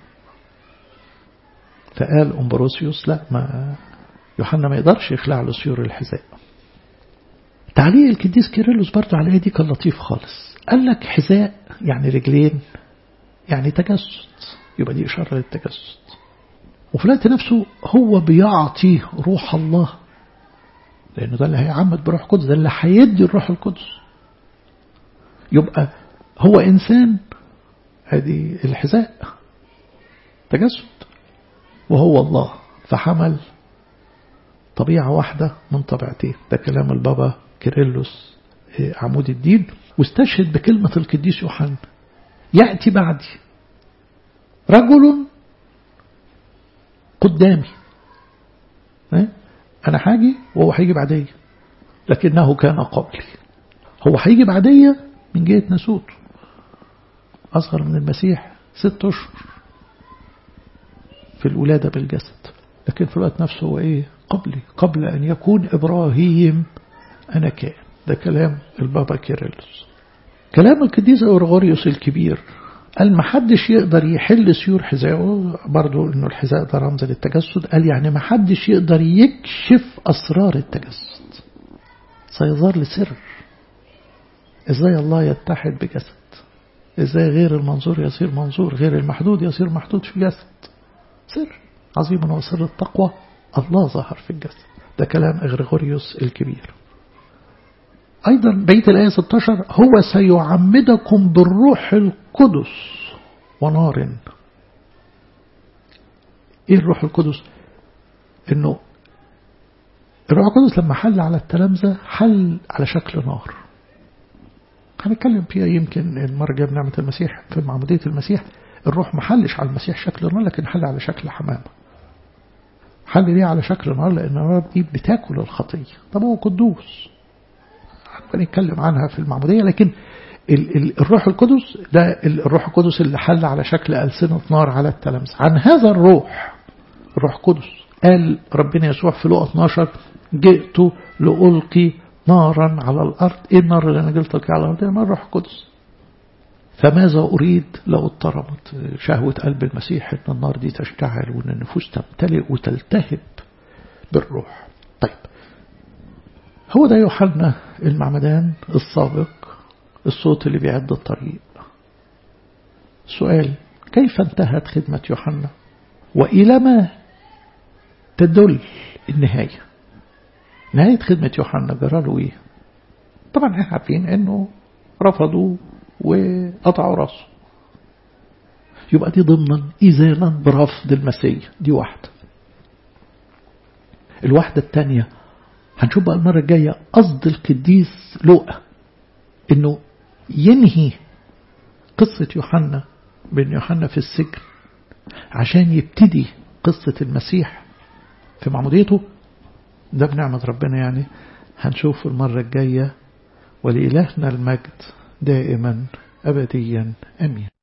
فقال أمبروسيوس لا ما يوحنا ما يقدرش يخلع له سيور الحذاء تعليق القديس كيرلس برضه على دي كان لطيف خالص قال لك حذاء يعني رجلين يعني تجسد يبقى دي إشارة للتجسد وفي الوقت نفسه هو بيعطي روح الله لأنه ده اللي هيعمد بروح القدس ده اللي هيدي الروح القدس يبقى هو إنسان هذه الحذاء تجسد وهو الله فحمل طبيعة واحدة من طبيعتين ده كلام البابا كيرلس عمود الدين واستشهد بكلمة القديس يوحنا يأتي بعدي رجل قدامي أنا حاجي وهو هيجي بعدية لكنه كان قبلي هو هيجي بعدية من جهة نسوت أصغر من المسيح ست أشهر في الولادة بالجسد لكن في الوقت نفسه هو إيه قبلي قبل أن يكون إبراهيم أنا كان ده كلام البابا كيرلس كلام القديس أورغوريوس الكبير قال ما حدش يقدر يحل سيور حذائه برضو انه الحذاء ده رمز للتجسد قال يعني ما حدش يقدر يكشف اسرار التجسد سيظهر لسر ازاي الله يتحد بجسد ازاي غير المنظور يصير منظور غير المحدود يصير محدود في الجسد سر عظيم وسر التقوى الله ظهر في الجسد ده كلام إغريغوريوس الكبير أيضا بيت الآية 16 هو سيعمدكم بالروح القدس ونار إيه الروح القدس إنه الروح القدس لما حل على التلامذة حل على شكل نار هنتكلم فيها يمكن المرة الجاية بنعمة المسيح في معمودية المسيح الروح ما حلش على المسيح شكل نار لكن حل على شكل حمامة حل ليه على شكل نار لأن النار دي بتاكل الخطية طب هو قدوس هنتكلم عنها في المعمودية لكن ال ال الروح القدس ده الروح القدس اللي حل على شكل ألسنة نار على التلامذة عن هذا الروح الروح القدس قال ربنا يسوع في لقى 12 جئت لألقي نارا على الأرض إيه النار اللي أنا قلت لك على الأرض نار الروح القدس فماذا أريد لو اضطربت شهوة قلب المسيح أن النار دي تشتعل وأن النفوس تمتلئ وتلتهب بالروح طيب هو ده يوحنا المعمدان السابق الصوت اللي بيعد الطريق سؤال كيف انتهت خدمة يوحنا وإلى ما تدل النهاية نهاية خدمة يوحنا جراله ايه طبعا احنا عارفين انه رفضوا وقطعوا راسه يبقى دي ضمنا إذانا برفض المسيح دي واحدة الواحدة الثانية هنشوف بقى المرة الجاية قصد القديس لوقا انه ينهي قصة يوحنا بين يوحنا في السجن عشان يبتدي قصة المسيح في معموديته ده بنعمة ربنا يعني هنشوف المرة الجاية ولإلهنا المجد دائما أبديا أمين